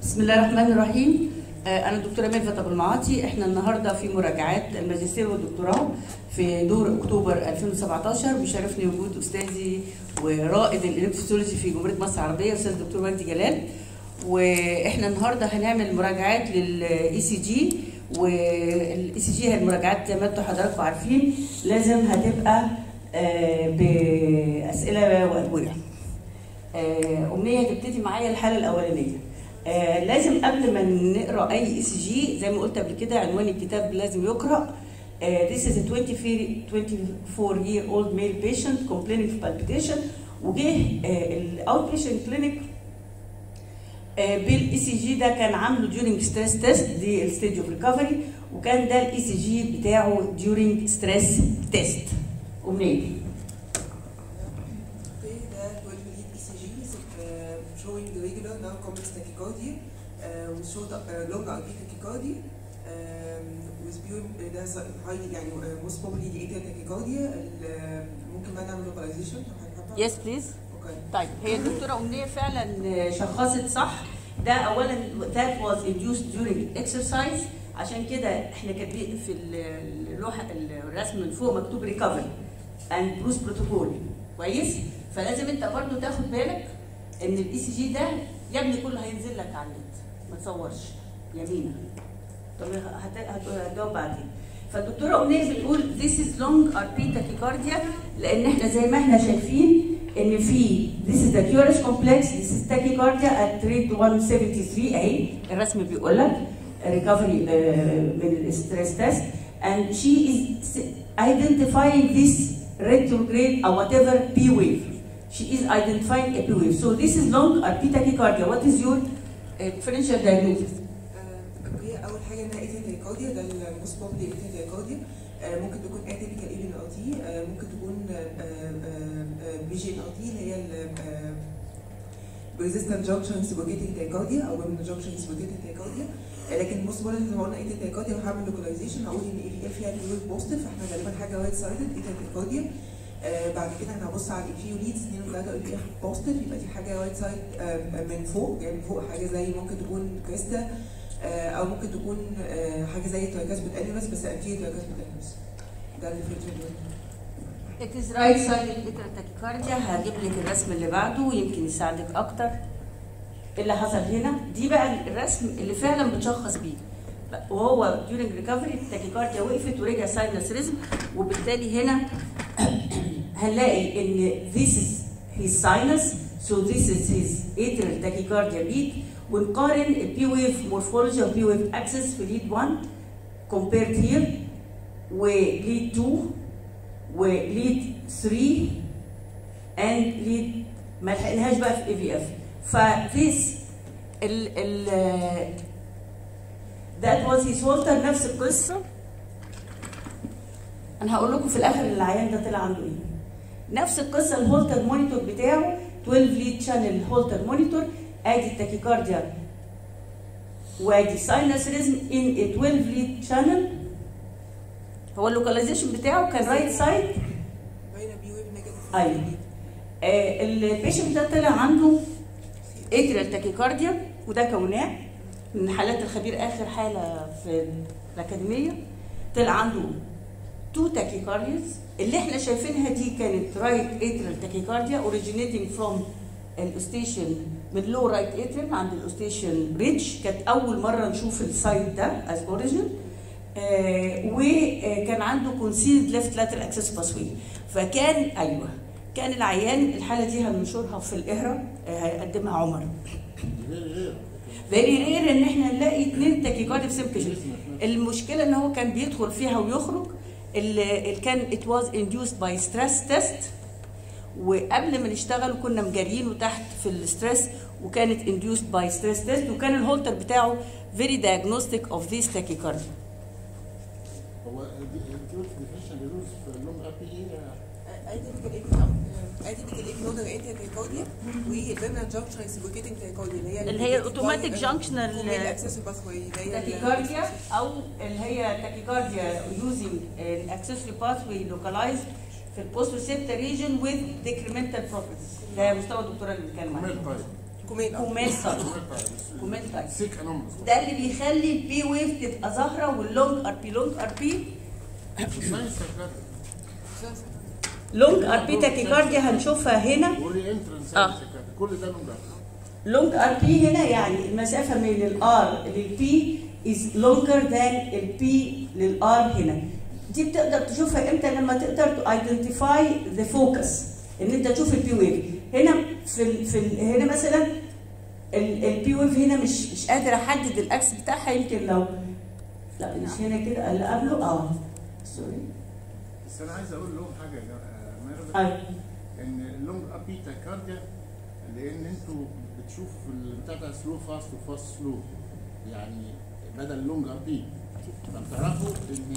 بسم الله الرحمن الرحيم آه، انا الدكتوره ميرفت ابو المعاطي احنا النهارده في مراجعات الماجستير والدكتوراه في دور اكتوبر 2017 بيشرفني وجود استاذي ورائد الالكتروفيزيولوجي في جمهوريه مصر العربيه استاذ الدكتور مجدي جلال واحنا النهارده هنعمل مراجعات للاي سي جي والاي سي جي هي المراجعات زي ما انتم حضراتكم عارفين لازم هتبقى آه، باسئله واجوبه آه، امنيه تبتدي معايا الحاله الاولانيه آه لازم قبل ما نقرا اي اي سي جي زي ما قلت قبل كده عنوان الكتاب لازم يقرا آه this is a 24 year old male patient complaining of palpitation وجه آه الاوت بيشنت كلينيك بالاي سي جي ده كان عامله during stress test دي الستيج اوف ريكفري وكان ده الاي سي جي بتاعه during stress test امنيه Okay, the 12 lead ECG is uh, showing the regular non-complex tachycardia uh, with short, uh, long RP tachycardia um, with pure uh, ده highly يعني uh, most probably the atrial tachycardia ال- uh, ممكن بقى نعمل localization لو حضرتك حابة. yes please Okay. طيب هي الدكتوره امنيه فعلا شخصت صح ده اولا that was induced during exercise عشان كده احنا كاتبين في اللوحه الرسم من فوق مكتوب ريكفري اند بروس بروتوكول كويس فلازم انت برضو تاخد بالك ان الاي سي جي ده يا ابني كله هينزل لك على النت ما تصورش يمينا طب هت- هت- هتجاوب بعدين فالدكتوره امنيه بتقول this is long RP tachycardia لان احنا زي ما احنا شايفين ان في this is the curious complex this is tachycardia at rate 173 اهي الرسم بيقول لك recovery آه، من الستريس تيست and she is identifying this retrograde or whatever P wave she is identifying a P wave so this is long RP tachycardia what is your uh, differential diagnosis آه، اوكي اول حاجه انها atrial tachycardia ده الموست probably atrial tachycardia آه، ممكن تكون atypical even LT آه، ممكن تكون بيجي ان LT اللي هي ال resistant junction suffocating tachycardia او women junction suffocating tachycardia آه، لكن موست probably زي ما قلنا atrial tachycardia وهعمل localization هقول ان اي في فيها الويف بوزيتيف فاحنا غالبا حاجه وايت سايدد atrial tachycardia آه، بعد كده انا هبص على الفيو ليدز 2 و3 اي اف بوزيتيف يبقى دي حاجه وايت سايد من فوق يعني من فوق حاجه زي ممكن تكون كريستا آه، او ممكن تكون آه، حاجه زي تراكاسبت انيمس بس انتيريور تراكاسبت انيمس ده اللي في الفيديو It is right sided atrial tachycardia هجيب لك الرسم اللي بعده ويمكن يساعدك اكتر إيه اللي حصل هنا دي بقى الرسم اللي فعلا بتشخص بيه وهو during recovery التاكيكارديا وقفت ورجع ساينس ريزم وبالتالي هنا هنلاقي ان this is his sinus so this is his atrial tachycardia beat ونقارن البي ويف مورفولوجي او بي ويف اكسس في ليد 1 compared here وليد 2 وليد 3 and ليد ما لحقناهاش بقى في اي في اف فذيس ال ال that was his holter نفس القصه انا هقول لكم في الاخر العيان ده طلع عنده ايه نفس القصه الهولتر مونيتور بتاعه 12 ليد شانل هولتر مونيتور ادي التاكيكارديا وادي ساينس ريزم ان 12 ليد شانل هو اللوكاليزيشن بتاعه كان رايت سايد باينه بي ويف نيجاتيف ايوه آه البيشنت ده طلع عنده اتريال تاكيكارديا وده كوناه من حالات الخبير اخر حاله في الاكاديميه طلع عنده تو تاكيكاردياز اللي احنا شايفينها دي كانت رايت اتريال تاكيكارديا اوريجينيتنج فروم الاوستيشن من لو رايت اتريال عند الاوستيشن بريدج كانت اول مره نشوف السايت ده از اوريجين آه وكان عنده كونسيلد ليفت لاترال اكسس باسوي فكان ايوه كان العيان الحاله دي هننشرها في القهره آه، هيقدمها عمر فيري رير ان احنا نلاقي اثنين تاكيكارديا في سيم بيشنت المشكله ان هو كان بيدخل فيها ويخرج اللي اللي كان ات واز انديوسد باي ستريس تيست وقبل ما نشتغل كنا مجاريينه تحت في الستريس وكانت انديوسد باي ستريس تيست وكان الهولتر بتاعه فيري diagnostic اوف ذيس تاكيكارديا هو الدكتور ديفيشن بيدوس في اللون اب ايه اتيبيكال ايجنودر انتيا تايكارديا والبيرنال جانكشن سيبوكيتنج تايكارديا اللي هي اللي هي الاوتوماتيك جانكشنال الاكسس باثوي اللي هي ال- تاكيكارديا او اللي هي تاكيكارديا يوزنج الاكسسوري باثوي لوكالايزد في البوست ريسبتور ريجن وذ ديكريمنتال بروبرتيز ده مستوى الدكتوره اللي بنتكلم مال عنه طيب كوميتا كوميسال كوميسال سيك انومس ده اللي بيخلي البي ويف تبقى ظاهره واللونج ار بي لونج ار بي ساينس تكاد لونج ار بي تاكيكارديا هنشوفها هنا ولي انترنس آه. كل ده لونج لونج ار بي هنا يعني المسافه من الار للبي is longer than البي للار هنا دي بتقدر تشوفها امتى لما تقدر تو ايدنتيفاي ذا فوكس ان انت تشوف البي ويف هنا في ال في ال هنا مثلا البي ويف هنا مش مش قادر احدد الاكس بتاعها يمكن لو لا مش هنا كده اللي قبله اه سوري بس انا عايز اقول لهم حاجه يا جماعه ميرفت، ايوه ان اللونج ابي تاكارديا لان انتوا بتشوفوا البتاع ده سلو فاست وفاست سلو يعني بدل لونج ابي فبتعرفوا ان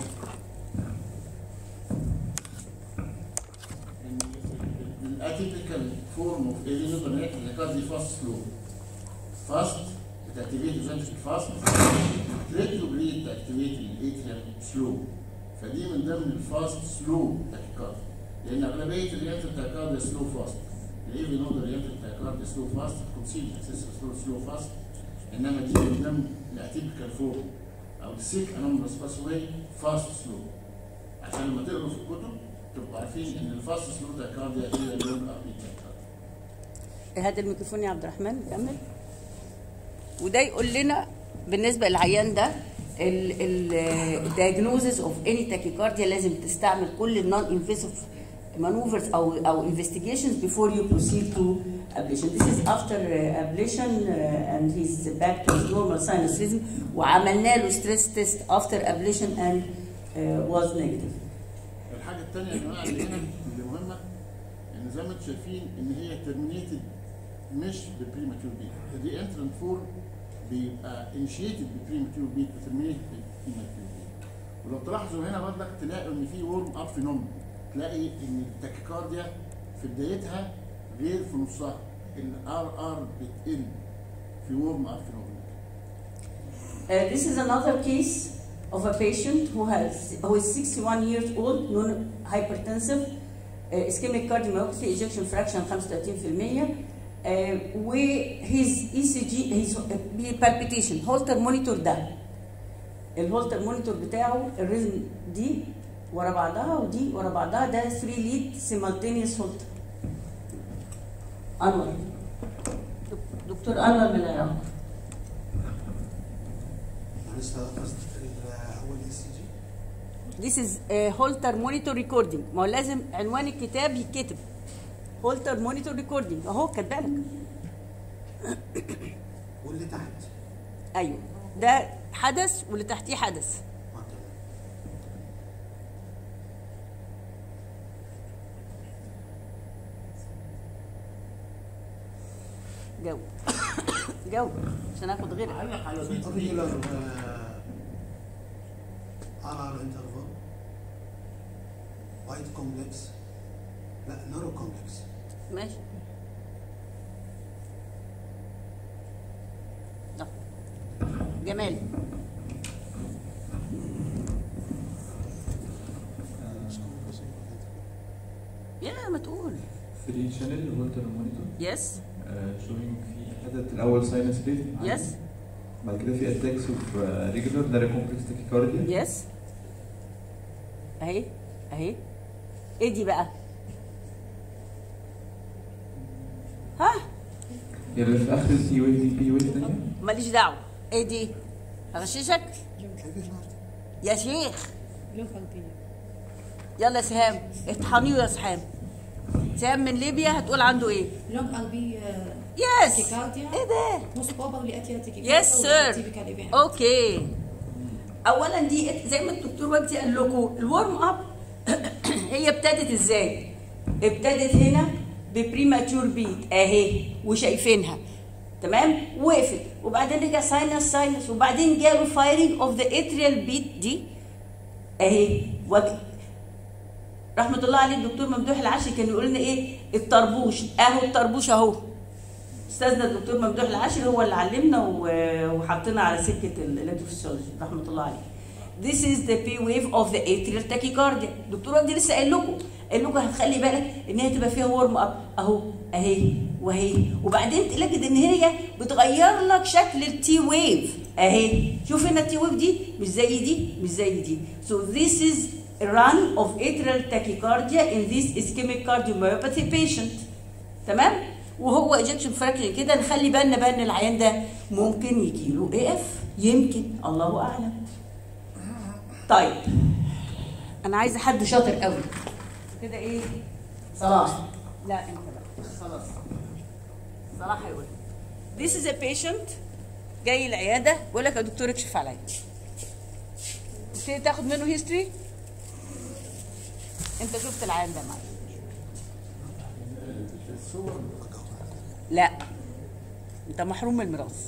ان الاتيبيكال فورم اوف الينوبنات تاكاردي فاست سلو فاست بتاكتيفيت الفنتريك فاست ريتروجريد تاكتيفيت الاتريال سلو فدي من ضمن الفاست سلو تاكيكارديا لان اغلبيه الرياكت تاكيكارديا سلو فاست الايفي نود رياكت تاكيكارديا سلو فاست كونسيل اساس سلو سلو فاست انما دي من ضمن الاتيبيكال فورم او السيك انومرس باسوي فاست سلو عشان لما تقروا في الكتب تبقوا عارفين ان الفاست سلو تاكيكارديا هي اللون ابي تاكيكارديا هات الميكروفون يا عبد الرحمن كمل وده يقول لنا بالنسبه للعيان ده الدايجنوزز اوف اني تاكيكارديا لازم تستعمل كل النون انفيسيف maneuvers او او investigations before you proceed to ablation. This is after uh, ablation uh, and he's back to his normal sinus rhythm وعملنا له stress test after ablation and uh, was negative. الحاجه الثانيه يا جماعه اللي هنا اللي مهمه ان زي ما انتم شايفين ان هي ترمينيتد مش ببريماتور بيت الري انترنت فورم بيبقى انشيتد ببريماتور بيت وترمينيتد ببريماتور بيت ولو تلاحظوا هنا برضك تلاقوا ان في ورم اب فينومين تلاقي ان التاكيكارديا في بدايتها غير في نصها الار ار بتقل في ورم اب فينومين Uh, this is another case of a patient who has who is 61 years old, non-hypertensive, uh, ischemic cardiomyopathy, ejection fraction 35%, uh, وhis ECG his uh, palpitation هولتر مونيتور ده الهولتر مونيتور بتاعه الريزم دي ورا بعضها ودي ورا بعضها ده 3 ليد سيمالتينيوس هولتر انور دكتور انور من العراق معلش قصد اول اي سي جي This is a Holter monitor recording ما هو لازم عنوان الكتاب يتكتب Holter monitor recording اهو كاتبه لك واللي تحت ايوه ده حدث واللي تحتيه حدث ما تمام. جو جو عشان اخد غيرها علق على بيت regular ار ار انترفال وايت كومبلكس لا نورو كومبلكس ماشي ده. جمال يا ما تقول فري شانل هولتر مونيتور يس شوينج في حدث الاول ساينس ريت يس بعد كده في اتاكس اوف ريجولار ده كومبلكس تاكيكارديا يس اهي اهي ايه دي بقى ها هي اللي في اخر البي ويف دي بي ويف تانية ماليش دعوه ايه دي اغششك يا شيخ يلا يا سهام اطحنيه يا سهام سهام من ليبيا هتقول عنده ايه لونج ار بي يس تاكيكارديا ايه ده موست بروبابلي اتيا يس سير اوكي اولا دي زي ما الدكتور وجدي قال لكم الورم اب هي ابتدت ازاي ابتدت هنا ببريماتور بيت اهي وشايفينها تمام وقفت وبعدين رجع ساينس ساينس وبعدين جاله فايرنج اوف ذا اتريال بيت دي اهي وجه رحمه الله عليه الدكتور ممدوح العشري كان يقول لنا ايه الطربوش اهو الطربوش اهو استاذنا الدكتور ممدوح العاشر هو اللي علمنا و- وحطنا على سكه الالكتروفيسيولوجي رحمه الله عليه. This is the P wave of the atrial tachycardia. دكتور وجدي لسه قايل لكم قال لكم هتخلي بالك ان هي تبقى فيها ورم اب اهو اهي وهي وبعدين تجد ان هي بتغير لك شكل التي ويف اهي شوف هنا التي ويف دي مش زي دي مش زي دي so this is a run of atrial tachycardia in this ischemic cardiomyopathy patient تمام وهو ايجكشن فراكشن كده نخلي بالنا بقى ان العيان ده ممكن يجي له اي اف يمكن الله اعلم طيب انا عايزه حد شاطر قوي كده ايه صلاح لا انت بقى خلاص صلاح هيقول This is a patient جاي العياده بيقول لك يا دكتور اكشف عليا تبتدي تاخد منه هيستوري انت شفت العيان ده معايا لا انت محروم من الميراث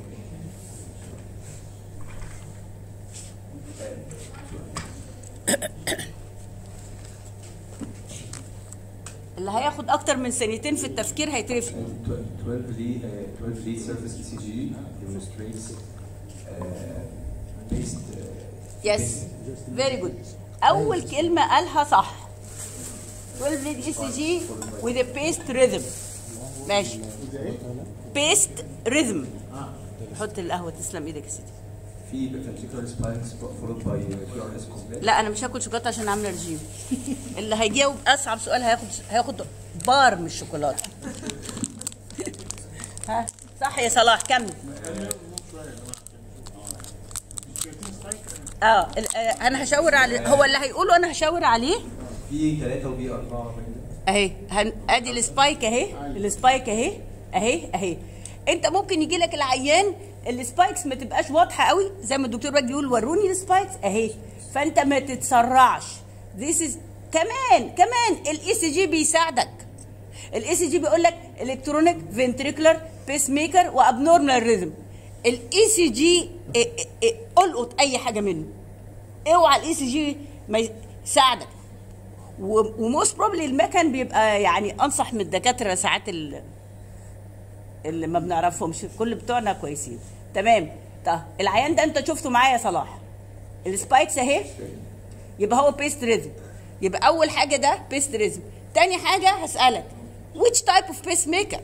اللي هياخد اكتر من سنتين في التفكير هيترفد 12 lead, uh, 12 lead surface ECG demonstrates uh, based uh, يس فيري جود اول كلمه قالها صح 12 ليد اي سي جي with a paced rhythm ماشي paced rhythm حط القهوه تسلم ايدك يا سيدي في ventricular spikes followed by uh, PRS complex لا انا مش هاكل شوكولاته عشان عامله رجيم اللي هيجاوب اصعب سؤال هياخد هياخد بار من الشوكولاته ها صح يا صلاح كمل اه ال- آه، انا هشاور عليه هو اللي هيقوله انا هشاور عليه في 3 وبي 4 اهي هن... ادي السبايك اهي السبايك اهي اهي اهي انت ممكن يجي لك العيان السبايكس ما تبقاش واضحه قوي زي ما الدكتور راجل يقول وروني السبايكس اهي فانت ما تتسرعش This is كمان كمان الاي سي جي بيساعدك الاي سي جي بيقول لك الكترونيك فنتريكولار بيس ميكر وابنورمال ريزم الاي سي جي القط اي حاجه منه اوعى الاي سي جي ما يساعدك وموست بروبلي المكن بيبقى يعني انصح من الدكاتره ساعات ال- اللي ما بنعرفهمش كل بتوعنا كويسين تمام طب العيان ده انت شفته معايا يا صلاح السبايكس اهي يبقى هو بيست ريزم يبقى اول حاجه ده بيست ريزم تاني حاجه هسالك which type of pacemaker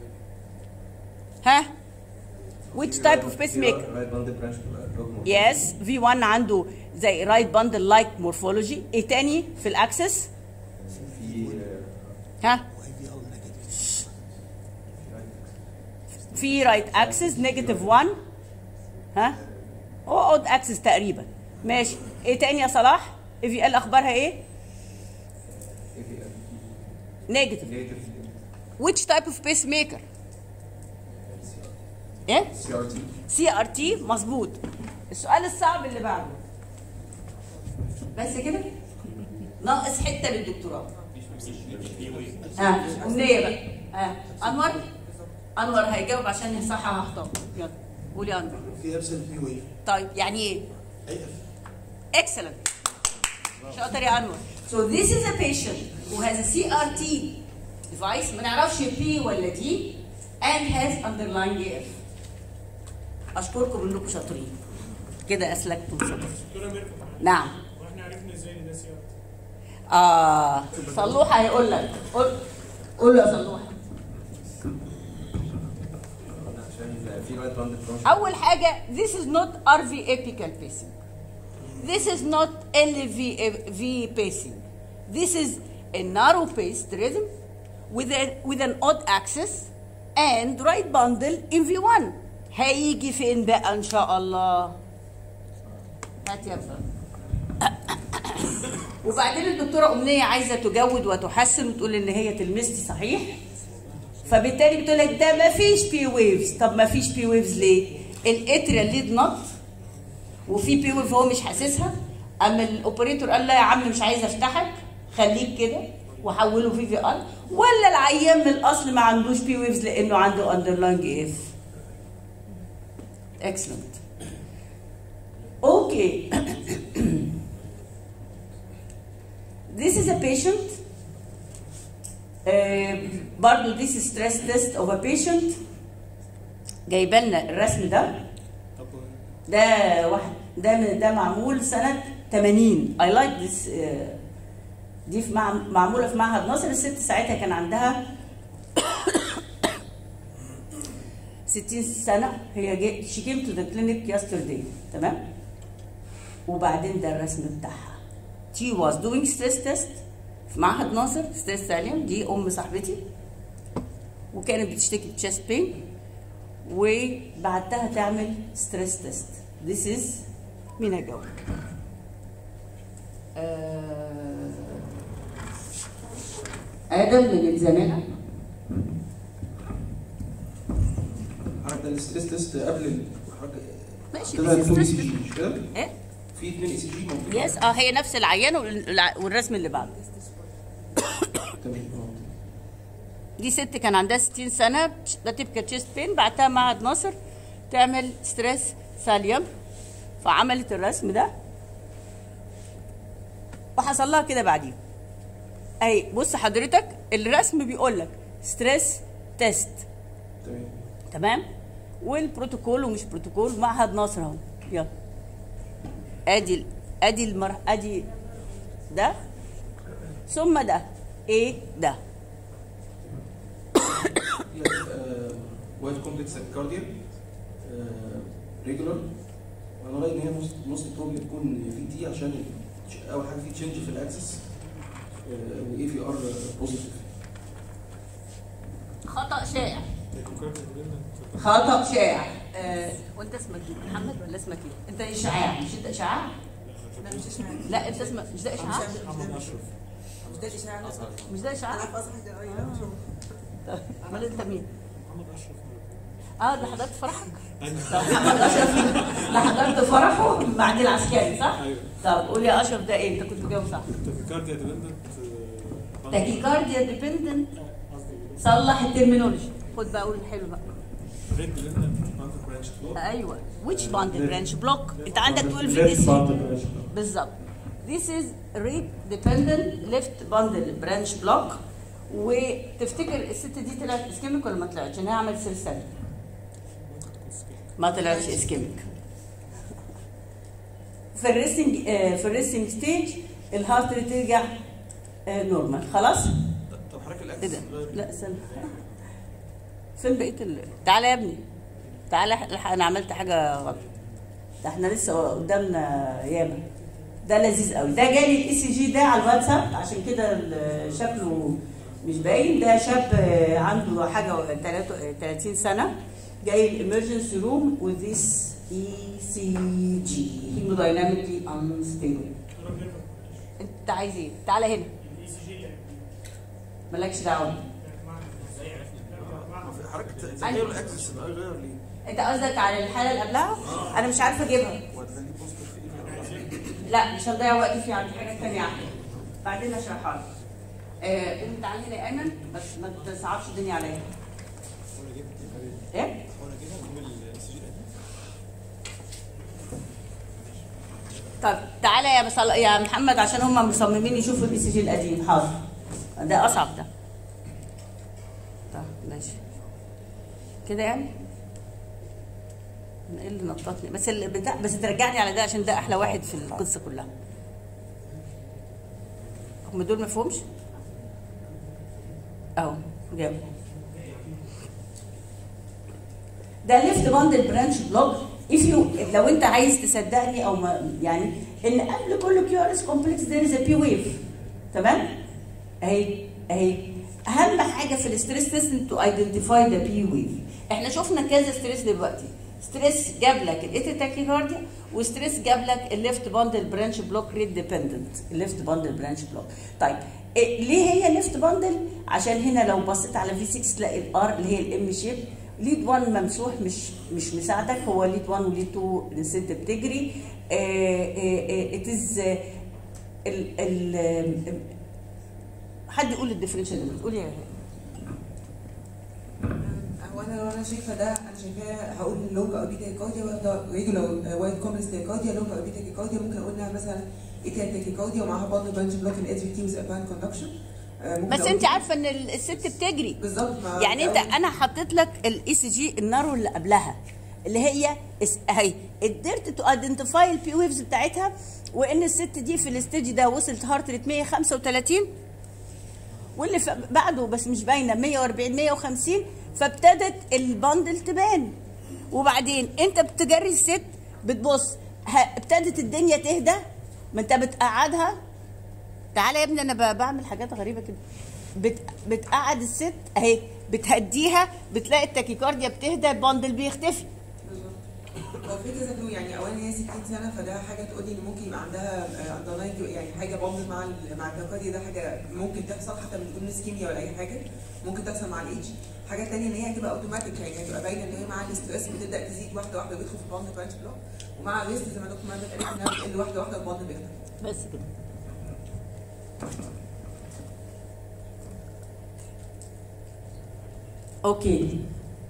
ها which type of pacemaker right bundle branch block يس في 1 عنده زي رايت باندل لايك مورفولوجي ايه تاني في الاكسس في ها في رايت اكسس نيجاتيف 1 ها هو اود اكسس تقريبا ماشي ايه تاني يا صلاح اي في ال اخبارها ايه نيجاتيف نيجاتيف which type of pacemaker ايه سي ار تي سي ار تي مظبوط السؤال الصعب اللي بعده بس كده ناقص حته للدكتوراه اه امنيه بقى اه انور انور هيجاوب عشان يصحح اخطاء يلا قول يا انور في ابسل بي ويف طيب يعني ايه اي اف excellent شاطر يا انور so this is a patient who has a CRT device ما نعرفش P ولا D and has underlying AF اشكركم انكم شاطرين كده اسلكتم صدر نعم واحنا عرفنا ازاي ان ده سيارة اه صلوحه هيقول لك قول قول له يا صلوحه عشان في رايت باندل برانش اول حاجه this is not RV apical pacing this is not LV V pacing this is a narrow paced rhythm with a, with an odd axis and right bundle in V1 هيجي فين بقى ان شاء الله هات يا ابني وبعدين الدكتوره امنيه عايزه تجود وتحسن وتقول ان هي تلمستي صحيح فبالتالي بتقول لك ده ما فيش بي ويفز طب ما فيش بي ويفز ليه الاتريال ليد نط وفي بي ويف هو مش حاسسها اما الاوبريتور قال لا يا عم مش عايز افتحك خليك كده وحوله في في ار ولا العيان من الاصل ما عندوش بي ويفز لانه عنده اندرلاينج اف اكسلنت اوكي This is a patient آه، برضو this is stress test of a patient جايبه لنا الرسم ده ده واحد ده ده معمول سنه 80 I like this آه، دي في مع معموله في معهد ناصر الست ساعتها كان عندها 60 سنه هي جي شي كيم تو ذا كلينيك يسترداي تمام وبعدين ده الرسم بتاعها she was doing stress test في معهد ناصر ستريس سالم دي ام صاحبتي وكانت بتشتكي تشيست بين وبعتها تعمل ستريس تيست This is مين هيجاوب؟ آه، آدم من الزمالة حضرتك ده الستريس تيست قبل ال- حضرتك ماشي طلع بس اتنين اي stress سي test. جي مش كده؟ ايه؟ في اثنين اي سي جي موجودين يس اه هي نفس العيان والع- والرسم اللي بعده تمام دي ست كان عندها 60 سنه ده تبقى تشيست بين بعتها معهد ناصر تعمل ستريس ساليوم فعملت الرسم ده وحصل لها كده بعدين اي بص حضرتك الرسم بيقول لك ستريس تيست تمام تمام والبروتوكول ومش بروتوكول معهد ناصر اهو يلا ادي ال- ادي المر ادي ده ثم ده ايه ده وايت كومبلكس كارديا ريجولار وانا رايي ان هي نص نص بروبلم تكون في تي عشان ال- اول حاجه في تشينج في الاكسس واي في ار بوزيتيف خطا شائع خطا شائع آه، وانت اسمك ايه محمد ولا اسمك ايه انت اشعاع مش انت اشعاع لا مش اشمعنى لا انت اسمك مش ده اشعاع مش ده الاشاعه اصلا مش ده اشعاع انا في اصلا طب، امال انت مين محمد اشرف اه ده حضرت فرحك طب محمد اشرف ده حضرت فرحه بعد العسكري صح ايوه طب قول يا اشرف ده ايه انت كنت بتجاوب صح تاكيكارديا ديبندنت تاكيكارديا ديبندنت قصدي صلح الترمينولوجي خد بقى قول حلو بقى ريد ديبندنت باندل برانش فلو ايوه which bundle branch block انت عندك 12 في الاس بالظبط This is rate dependent left bundle branch block وتفتكر الست دي طلعت اسكيميك ولا ما طلعتش؟ عشان هي عملت سلسله ما طلعتش اسكيميك في الريستنج آه، في الريستنج ستيج الهارت ريت ترجع نورمال خلاص؟ طب حضرتك ايه الاكسس ده؟ لا استنى فين بقيه ال... تعالى يا ابني تعالى الحق انا عملت حاجه غلط ده احنا لسه قدامنا ياما ده لذيذ قوي ده جالي الاي سي جي ده على الواتساب عشان كده ال- شكله مش باين ده شاب آه، عنده حاجه و- تلاتة- آه، 30 سنه جاي الامرجنسي روم with this ECG hemodynamically unstable انت عايز ايه؟ تعالى هنا الاي سي جي مالكش دعوه حضرتك تغير الاكسس غير ليه؟ انت قصدك على الحاله اللي قبلها انا مش عارفه اجيبها وهتخليه بوزيتيف في ايه؟ لا مش هنضيع وقت فيه عندي حاجه ثانيه احلى بعدين اشرحها لك آه انت تعالى هنا يا ايمن بس ما تصعبش الدنيا عليا ايه طب تعالى يا بصل... يا محمد عشان هم مصممين يشوفوا الاي سي جي القديم حاضر ده اصعب ده طب ماشي كده يعني ايه اللي نططني بس اللي بتاع بس ترجعني على ده عشان ده احلى واحد في القصه كلها هم دول مفهومش اهو جابوا ده ليفت باندل برانش بلوك if you لو انت عايز تصدقني او ما يعني ان قبل كل كيو ار اس كومبلكس there is a p wave تمام اهي اهي اهم حاجه في الاستريس تيست تو ايدنتيفاي ذا بي ويف احنا شفنا كذا ستريس دلوقتي ستريس جاب لك الاتيتاكيكارديا وستريس جاب لك الليفت باندل برانش بلوك ريت ديبندنت الليفت باندل برانش بلوك طيب إيه ليه هي ليفت باندل عشان هنا لو بصيت على في 6 تلاقي الار اللي هي الام شيب ليد 1 ممسوح مش مش مساعدك هو ليد 1 وليد 2 الست بتجري ات از ال ال حد يقول الديفرنشال ده تقول يا هو انا لو انا شايفه ده انا شايفاه هقول لونجا او بيتا كارديا واخده ريجولار وايد كومبلكس تاكارديا لونجا او بيتا تاكارديا ممكن اقول لها مثلا ايتا تاكيكارديا ومعاها باند بانش بلوك الاس في تي وز ابان كوندكشن بس انت عارفه ان الست بتجري بالظبط مع يعني انت انا حطيت لك الاي سي جي النارو اللي قبلها اللي هي اس- اهي قدرت تو ايدنتيفاي البي ويفز بتاعتها وان الست دي في الاستيج ده وصلت هارت ريت 135 واللي ف- بعده بس مش باينه 140 150 فابتدت البندل تبان وبعدين انت بتجري الست بتبص ه- ابتدت الدنيا تهدى ما انت بتقعدها تعالى يا ابني انا ب- بعمل حاجات غريبه كده بت... بتقعد الست اهي بتهديها بتلاقي التاكيكارديا بتهدى البندل بيختفي هو في كذا كلو يعني اولا هي 60 سنه فده حاجه تقول لي ان ممكن يبقى عندها اندرلاين يعني حاجه بوند مع ال- مع التاكارديا ده حاجه ممكن تحصل حتى من دون اسكيميا ولا اي حاجه ممكن تحصل مع الايدج حاجه ثانيه ان هي هتبقى اوتوماتيك يعني هتبقى باينه ان هي مع الاستريس بتبدا تزيد واحده واحده بيدخل في البوند برانش بلوك ومع الريست زي ما دكتور مهند قالت انها بتقل واحده واحده البوند بيختفي بس كده اوكي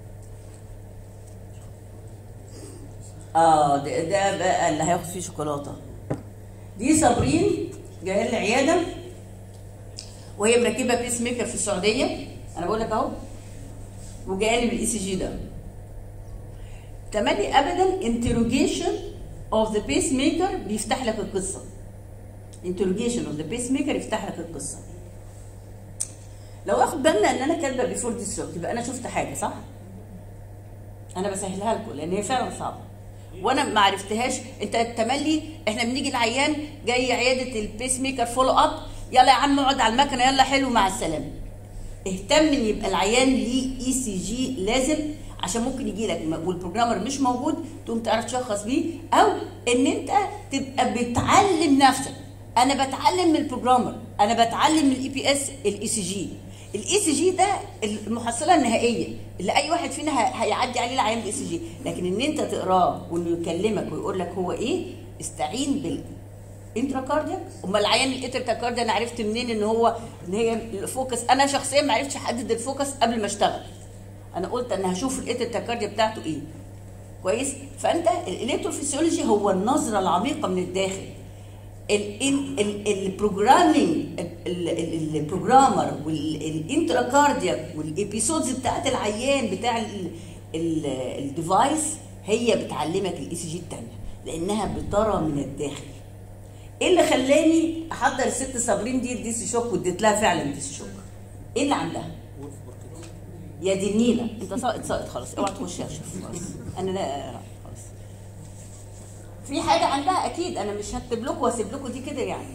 اه ده, ده بقى اللي هياخد فيه شوكولاته دي صابرين جايه لي العياده وهي مركبه بيس ميكر في السعوديه انا بقول لك اهو وجايه لي بالاي سي جي ده تملي ابدا انتروجيشن اوف ذا بيس ميكر بيفتح لك القصه انتروجيشن اوف ذا بيس ميكر يفتح لك القصه لو اخد بالنا ان انا كاتبه بيفور دي ستروك يبقى انا شفت حاجه صح انا بسهلها لكم لان هي فعلا صعبه وانا ما عرفتهاش انت التملي احنا بنيجي العيان جاي عياده البيس ميكر فولو اب يلا يا عم اقعد على المكنه يلا حلو مع السلامه اهتم ان يبقى العيان ليه اي سي جي لازم عشان ممكن يجي لك والبروجرامر مش موجود تقوم تعرف تشخص بيه او ان انت تبقى بتعلم نفسك انا بتعلم من البروجرامر انا بتعلم من الاي بي اس الاي سي جي الاي سي جي ده المحصله النهائيه اللي اي واحد فينا ه- هيعدي عليه العيان بالاي سي جي لكن ان انت تقراه وانه يكلمك ويقول لك هو ايه استعين بال انتراكاردياك امال العيان الانتراكارديا انا عرفت منين ان هو ان هي الفوكس انا شخصيا ما عرفتش احدد الفوكس قبل ما اشتغل انا قلت انا هشوف الانتراكارديا بتاعته ايه كويس فانت الالكتروفيسيولوجي هو النظره العميقه من الداخل البروجرامينج البروجرامر والانتراكاردياك والابيسودز بتاعت العيان بتاع الديفايس هي بتعلمك الاي سي جي الثانيه لانها بترى من الداخل ايه اللي خلاني احضر الست صابرين دي الديسي شوك واديت لها فعلا ديسي شوك ايه اللي عندها يا دي النيله انت ساقط ساقط خلاص اوعى تخش يا شيخ خلاص انا لا خلاص في حاجه عندها اكيد انا مش هكتب لكم واسيب لكم دي كده يعني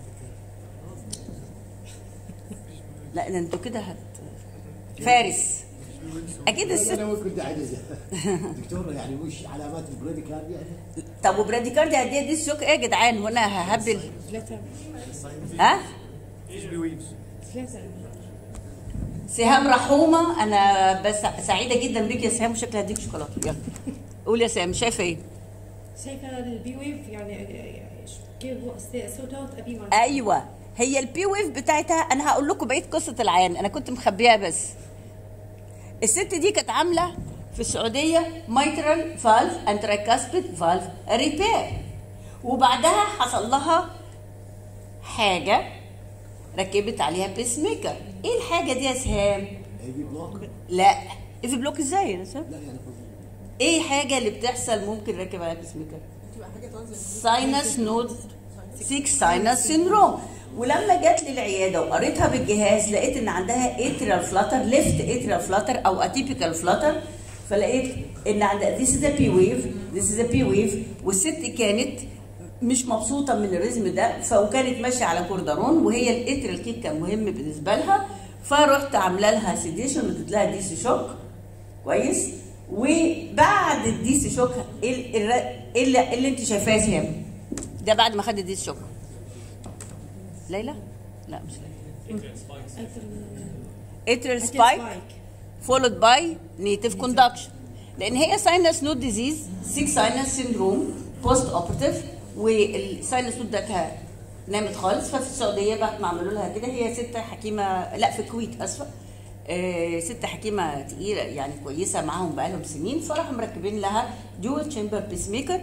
لا ده انتوا كده هت فارس اكيد الست انا كنت عايز دكتور يعني وش علامات البريديكارديا طب وبراديكارديا قد ايه دي الشوك ايه يا جدعان وانا ههبل ثلاثة ها ايش بيويفز ثلاثة سهام رحومه انا بس سعيده جدا بيك يا سهام وشكلي هديك شوكولاته يلا قول يا سهام شايفه ايه شايفة البي ويف يعني كيف صوتات أبي ما ايوه هي البي ويف بتاعتها انا هقول لكم بقيه قصه العيان انا كنت مخبيها بس الست دي كانت عامله في السعوديه مايترال فالف اند ترايكاسبيد فالف ريبير وبعدها حصل لها حاجه ركبت عليها بيس ميكر ايه الحاجه دي يا سهام هيجي بلوك لا ايه بلوك ازاي يا سهام لا يعني ايه حاجه اللي بتحصل ممكن ركب عليها بيس ميكر تبقى حاجه تنزل ساينس نود 6 ساينس سيندروم ولما جت لي العياده وقريتها بالجهاز لقيت ان عندها اتريال فلاتر ليفت اتريال فلاتر او اتيبيكال فلاتر فلقيت ان عندها ذيس از بي ويف ذيس از بي ويف والست كانت مش مبسوطه من الريزم ده فكانت ماشيه على كوردرون وهي الاتريال كيك كان مهم بالنسبه لها فرحت عامله لها سيديشن اديت لها ديسي شوك كويس وبعد الديسي شوك ايه ال- ايه اللي, إيه اللي انت شايفاه يا سهام ده بعد ما خدت الديسي شوك ليلى لا مش ليلى اتريال سبايك followed by native conduction لان هي ساينس نود ديزيز 6 ساينس سيندروم بوست اوبرتيف والساينس نود ده نامت خالص ففي السعوديه بعد ما عملوا لها كده هي ست حكيمه لا في الكويت اسفه آه، ست حكيمه تقيله يعني كويسه معاهم بقالهم سنين فراحوا مركبين لها ديول تشامبر بيس ميكر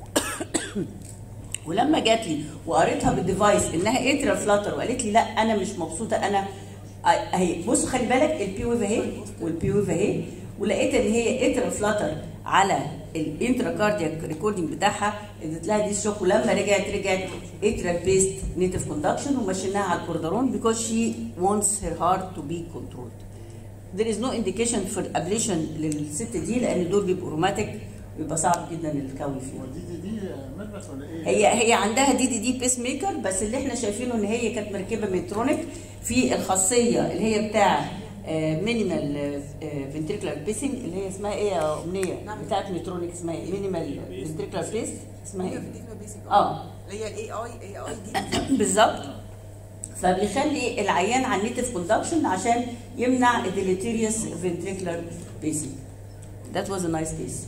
ولما جات لي وقريتها بالديفايس انها اترا فلاتر وقالت لي لا انا مش مبسوطه انا اهي بصوا خلي بالك البي ويف اهي والبي ويف اهي ولقيت ان هي اترا فلاتر على الانترا كاردياك ريكوردنج بتاعها اديت لها دي شوك ولما رجعت رجعت اترا بيست نيتف كوندكشن ومشيناها على الكوردرون because she wants her heart to be controlled there is no indication for ablation للست دي لان دول بيبقوا روماتيك ويبقى صعب جدا الكوي فيهم هو دي دي دي ميرفس ولا ايه؟ هي هي عندها دي دي دي بيس ميكر بس اللي احنا شايفينه ان هي كانت مركبه ميترونيك في الخاصيه اللي هي بتاع مينيمال فنتريكولار بيسنج اللي هي اسمها ايه يا امنيه بتاعت ميترونيك اسمها ايه مينيمال فنتريكولار بيس اسمها ايه اه اللي هي الاي اي اي اي دي بالظبط فبيخلي العيان على النيتف كوندكشن عشان يمنع الديليتيريوس فنتريكولار بيسنج That was a nice case.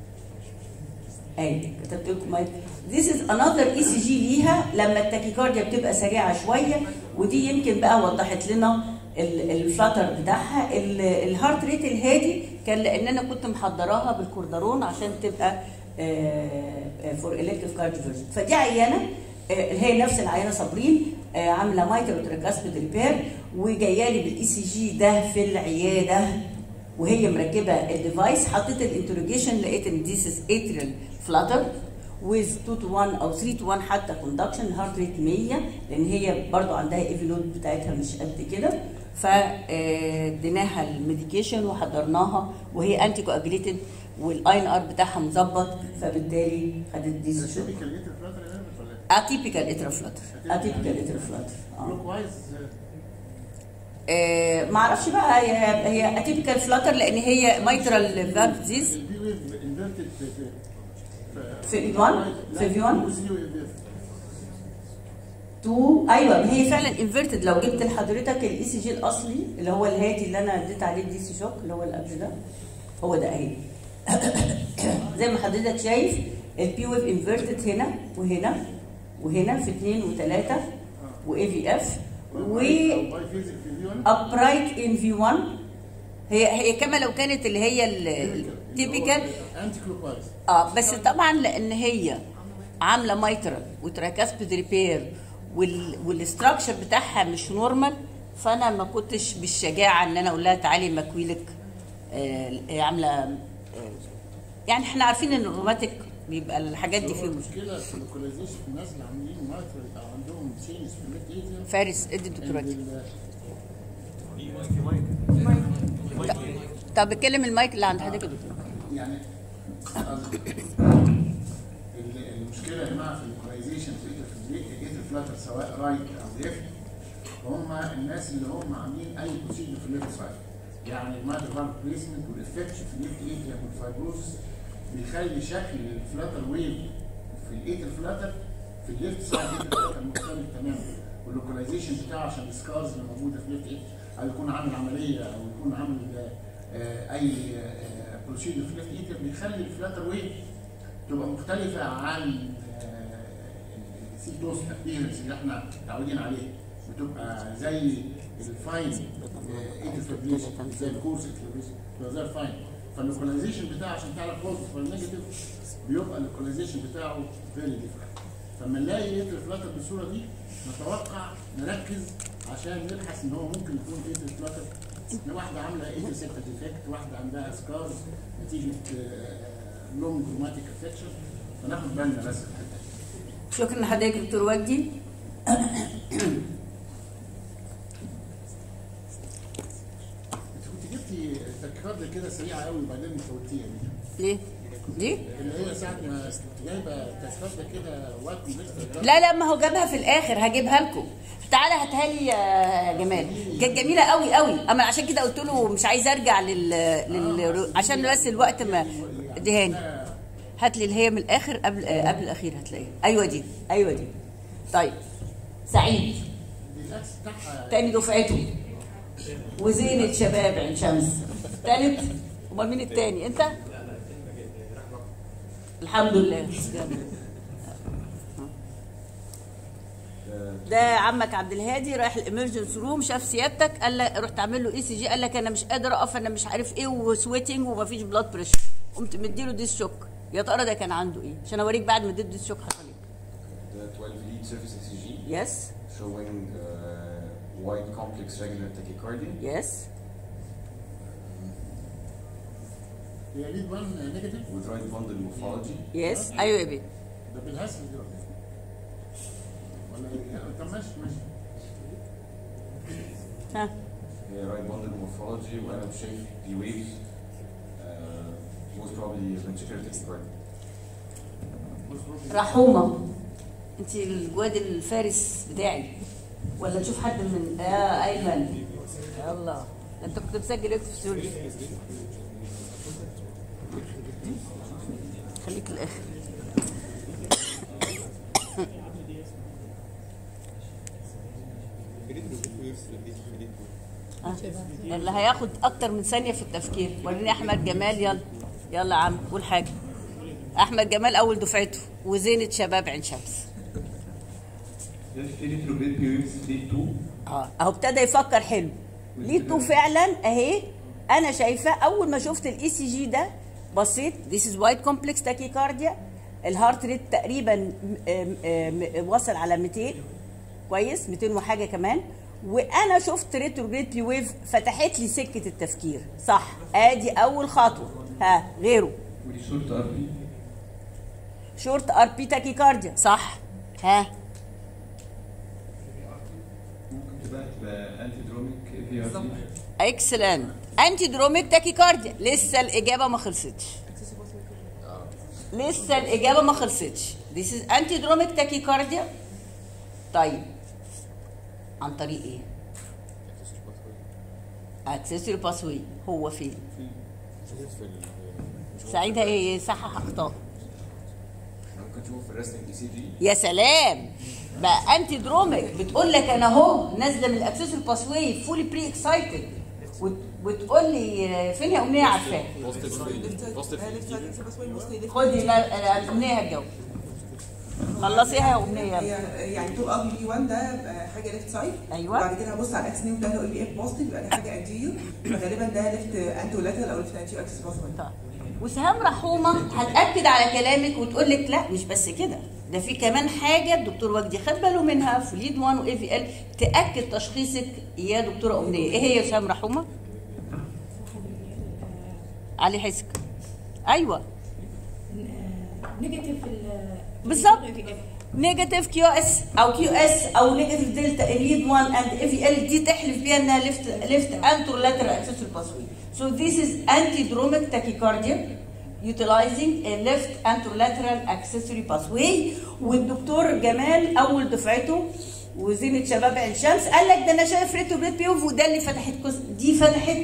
اي كتبت لكم مايك This is another اي سي جي ليها لما التاكيكارديا بتبقى سريعه شويه ودي يمكن بقى وضحت لنا ال- الفلاتر بتاعها ال- الهارت ريت الهادي كان لان انا كنت محضراها بالكوردرون عشان تبقى فور الكتيف كارديولوجي فدي عيانه آه، اللي هي نفس العيانه صابرين آه، عامله مايكرو تراكاسبيد ريبير وجايه لي بالاي سي جي ده في العياده وهي مركبه الديفايس حطيت الانتروجيشن لقيت ان ذيس از اتريال فلاتر with 2 to 1 او 3 to 1 حتى كوندكشن هارت ريت 100 لان هي برضو عندها ايفي لود بتاعتها مش قد كده فاديناها الميديكيشن وحضرناها وهي انتي كواجليتد والاي ان ار بتاعها مظبط فبالتالي خدت دي شوك تيبيكال ايه الفلاتر يا ميرفس ولا ايه؟ اتيبيكال اترا فلاتر اتيبيكال اترا فلاتر اه لوك وايز آه، ما اعرفش بقى هي هي اتيبيكال فلاتر لان هي مايترال فالف ديز البي ويف انفيرتد في في في V1 في V1 وزيرو inverted. تو ايوه ما هي فعلا انفيرتد لو جبت لحضرتك الاي سي جي الاصلي اللي هو الهادي اللي انا اديت عليه الدي سي شوك اللي هو اللي قبل ده هو ده اهي زي ما حضرتك شايف البي ويف انفيرتد هنا وهنا وهنا في اثنين وثلاثه واي في اف و باي فيزيك في في 1 upright in V1 هي هي كما لو كانت اللي هي التيبيكال انتي كلوك وايز اه بس طبعا لان هي عامله مايترال وتراكاسبيد ريبير والاستراكشر بتاعها مش نورمال فانا ما كنتش بالشجاعه ان انا اقول لها تعالي مكويلك آه هي عامله آه يعني احنا عارفين ان الروماتيك بيبقى الحاجات دي فيه مشكله المشكله في اللوكاليزيشن في الناس اللي عاملين مايترال او عندهم تشينجز في الليفت ايتريم فارس ادي الدكتوراه دي ال- طب اتكلم المايك اللي عند حضرتك يا دكتور يعني قصدي ال- المشكله يا جماعه في اللوكاليزيشن في ايتر فلاتر سواء رايت او ليفت هم الناس اللي هم عاملين اي بروسيجر في الليفت سايد يعني الماتر فالف بليسمنت والافكت في الليفت ايتريم والفايبروزس بيخلي شكل الفلاتر ويف في الايتر فلاتر في الليفت سايد فلاتر مختلف تماما واللوكاليزيشن بتاعه عشان السكارز اللي موجوده في الليفت ايتر او يكون عامل عمليه او يكون عامل آه، اي بروسيجر في الليفت ايتر بيخلي الفلاتر ويف تبقى مختلفه عن السيتوس ابيرنس اللي احنا متعودين عليه بتبقى زي الفاين ايتر فابريشن زي الكورس فابريشن بتبقى زي الفاين فاللوكاليزيشن بتاعه عشان تعرف بوزيتيف ولا نيجاتيف بيبقى اللوكاليزيشن بتاعه فيري ديفرنت فلما نلاقي ايتر فلاتر بالصوره دي نتوقع نركز عشان نبحث ان هو ممكن يكون ايتر فلاتر واحده عامله ايتر سيبتا ديفكت واحده عندها سكارز نتيجه لونج روماتيك افكشن فناخد بالنا بس في الحته دي. شكرا لحضرتك دكتور وجدي انت كنت جبتي تكرار كده سريعه قوي وبعدين فوتيها دي ليه؟ دي؟ اللي هي ساعه ما جايبه تذكره كده وقت لا لا ما هو جابها في الاخر هجيبها لكم تعالى هاتها لي يا جمال كانت جميله قوي قوي اما عشان كده قلت له مش عايز ارجع لل, لل... عشان بس الوقت ما دهاني هات لي اللي هي من الاخر قبل آه، قبل الاخير هتلاقيها ايوه دي ايوه دي طيب سعيد دي الاكس بتاعها تاني دفعته وزينة شباب عين شمس تالت امال مين التاني انت الحمد لله ده عمك عبد الهادي رايح الامرجنس روم شاف سيادتك قال لك رحت اعمل له اي سي جي قال لك انا مش قادر اقف انا مش عارف ايه وسويتنج ومفيش بلاد بريشر قمت مديله ديس شوك يا ترى ده كان عنده ايه عشان اوريك بعد ما اديته ديس شوك حصل ايه The 12 lead surface ECG يس showing uh, wide complex regular tachycardia. يس هي ليد 1 نيجاتيف with right bundle morphology. يس ايوه يا بيه ده بالهسل دي ولا ايه؟ ولا ايه؟ طب ماشي ماشي ها هي رايت بوندل مورفولوجي وانا مش شايف دي ويفز most probably ventricular tachycardia رحومه انت الواد الفارس بتاعي ولا نشوف حد من اه ايمن يلا انت كنت مسجل ايه في سوري خليك الاخر آه. اللي هياخد اكتر من ثانيه في التفكير وريني احمد جمال يلا يلا يا عم قول حاجه احمد جمال اول دفعته وزينة شباب عين شمس اه اهو ابتدى يفكر حلو ليه تو فعلا اهي انا شايفه اول ما شفت الاي سي جي ده بصيت ذيس از وايت كومبلكس تاكيكارديا الهارت ريت تقريبا م- م- م- وصل على 200 كويس 200 وحاجه كمان وانا شفت ريتروجريد ويف فتحت لي سكه التفكير صح ادي اول خطوه ها غيره ودي صورة ار بي شورت ار بي تاكيكارديا صح ها ممكن تبقى تبقى انتي دروميك في ار بي اكسلنت انتي دروميك تاكيكارديا لسه الاجابه ما خلصتش لسه الاجابه ما خلصتش This is انتي دروميك تاكيكارديا طيب عن طريق ايه اكسسوري باسوي هو فين سعيد هي يصحح اخطاء ممكن تشوف في الريستنج اي سي جي يا سلام بقى انتي دروميك بتقول لك انا اهو نازله من الاكسسوري باسوي فولي بري اكسايتد وتقول لي فين يا امنيه عارفاه خدي لا الامنيه هتجاوب خلصيها يا امنيه يلا هي يعني تو ار بي 1 ده آه، حاجه ليفت سايد أيوة. وبعد كده هبص على الاكس نيو ده لو بي اف بوزيتيف يبقى ده حاجه انتيريور فغالبا ده ليفت انتو لاترال او ليفت انتيريور اكسس باثوي طيب. وسهام رحومه هتاكد على كلامك وتقول لك لا مش بس كده ده في كمان حاجه الدكتور وجدي خد باله منها في ليد 1 واي في ال تاكد تشخيصك يا دكتوره امنيه ايه هي يا سهام رحومه علي حسك ايوه نيجاتيف بالظبط نيجاتيف كيو اس او كيو اس او نيجاتيف دلتا ليد 1 اند اف ال دي تحلف بيها انها ليفت ليفت انتر لاترال اكسسوري باسوي سو ذيس از انتي دروميك تاكيكارديا utilizing a left anterolateral accessory pathway والدكتور جمال اول دفعته وزينة شباب عين شمس قال لك ده انا شايف ريتو بريت بيوف وده اللي فتحت كوز دي فتحت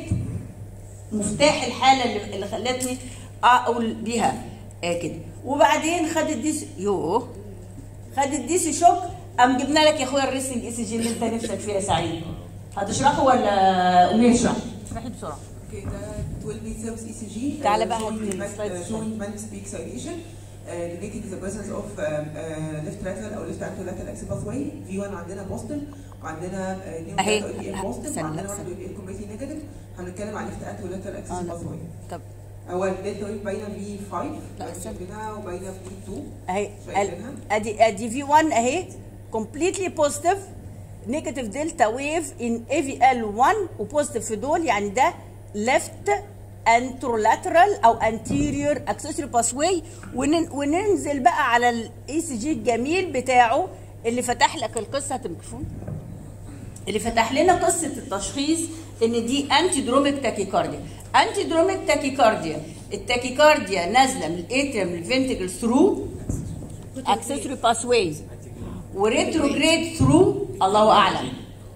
مفتاح الحاله اللي, اللي خلتني اقول بيها آه كده وبعدين خد الديس يوه خد الديسي شوك قام جبنا لك يا اخويا الريسنج اي سي جي اللي انت نفسك فيها يا سعيد هتشرحه ولا امنيه تشرح؟ اشرحي بسرعه اوكي ده 12 بي سيرفس اي سي جي تعالى بقى هات لي السلايد showing managed peak excitation uh, relating to the presence of um, uh, left lateral او left anterolateral axis pathway V1 عندنا بوزيتيف وعندنا uh, اثنين أهي. وثلاثة اي بي بوزيتيف استنى، وعندنا لا، واحد استنى. اي بي كومبليتلي نيجاتيف هنتكلم عن left anterolateral اه axis لا pathway طب هو الدلتا ويف باينه في 5 لا، استنى. شايفينها وباينه في 2 اهي شايفينها؟ ال- ادي ادي في 1 اهي كومبليتلي بوزيتيف نيجاتيف دلتا ويف ان اي في ال 1 وبوزيتيف في دول يعني ده ليفت انترولاترال او انتيريور اكسسوري باسواي وننزل بقى على الاي سي جي الجميل بتاعه اللي فتح لك القصه هتمكفون اللي فتح لنا قصه التشخيص ان دي انتي دروميك تاكيكارديا انتي دروميك تاكيكارديا التاكيكارديا نازله من الاتريم للفنتكل ثرو اكسسوري باسواي وريتروجريد ثرو الله اعلم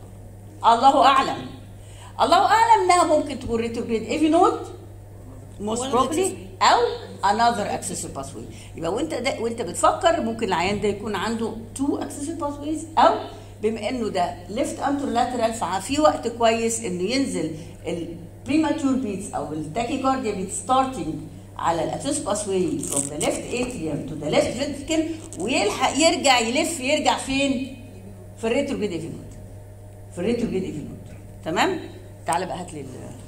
الله اعلم الله اعلم انها ممكن تكون ريتروجريد ايفي نوت موست ولا بروبلي او انذر اكسسوري باسواي يبقى وانت ده وانت بتفكر ممكن العيان ده يكون عنده تو اكسسوري باسويز او بما انه ده ليفت انتر لاترال ففي وقت كويس انه ينزل البريماتور بيتس او التاكيكارديا بيتس ستارتنج على الاكسس باسواي فروم ذا ليفت اتريوم تو ذا ليفت فنتركل ويلحق يرجع يلف يرجع فين؟ في الريتروجريد ايفينوت في الريتروجريد ايفينوت تمام؟ تعالى بقى هات لي ال-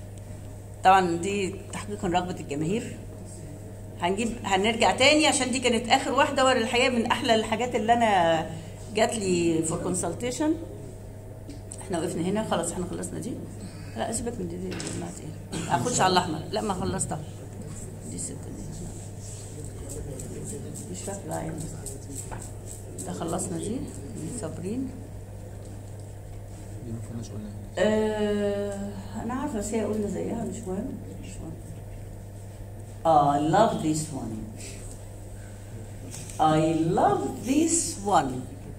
طبعا دي تحقيقا رغبه الجماهير هنجيب هنرجع تاني عشان دي كانت اخر واحده والحقيقه من احلى الحاجات اللي انا جات لي فور كونسلتيشن احنا وقفنا هنا خلاص احنا خلصنا دي لا سيبك من دي دي, دي ما ايه اخش على الاحمر لا ما خلصتها دي ستة دي مش فاكره يعني ده خلصنا دي دي صابرين دي ما كناش قلناها آه انا عارفه بس هي قلنا زيها مش مهم مش مهم I love this one I love this one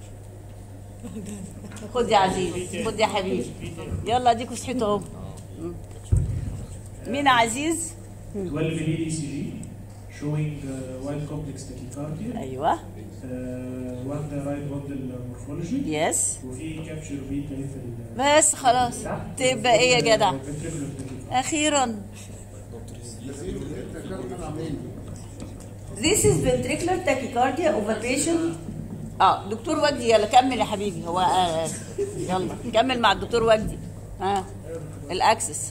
خد يا عزيز خد يا حبيبي يلا اديكوا صحيتوا اهو مم. مين يا عزيز 12 lead ECG showing uh, wide complex tachycardia ايوه uh, واحدة right bundle morphology يس وفي كابشر بيتا في ال بس خلاص تبقى ايه يا جدع ventricular tachycardia. اخيرا This is ventricular tachycardia of a patient اه دكتور وجدي يلا كمل يا حبيبي هو آه يلا كمل مع الدكتور وجدي ها آه. الاكسس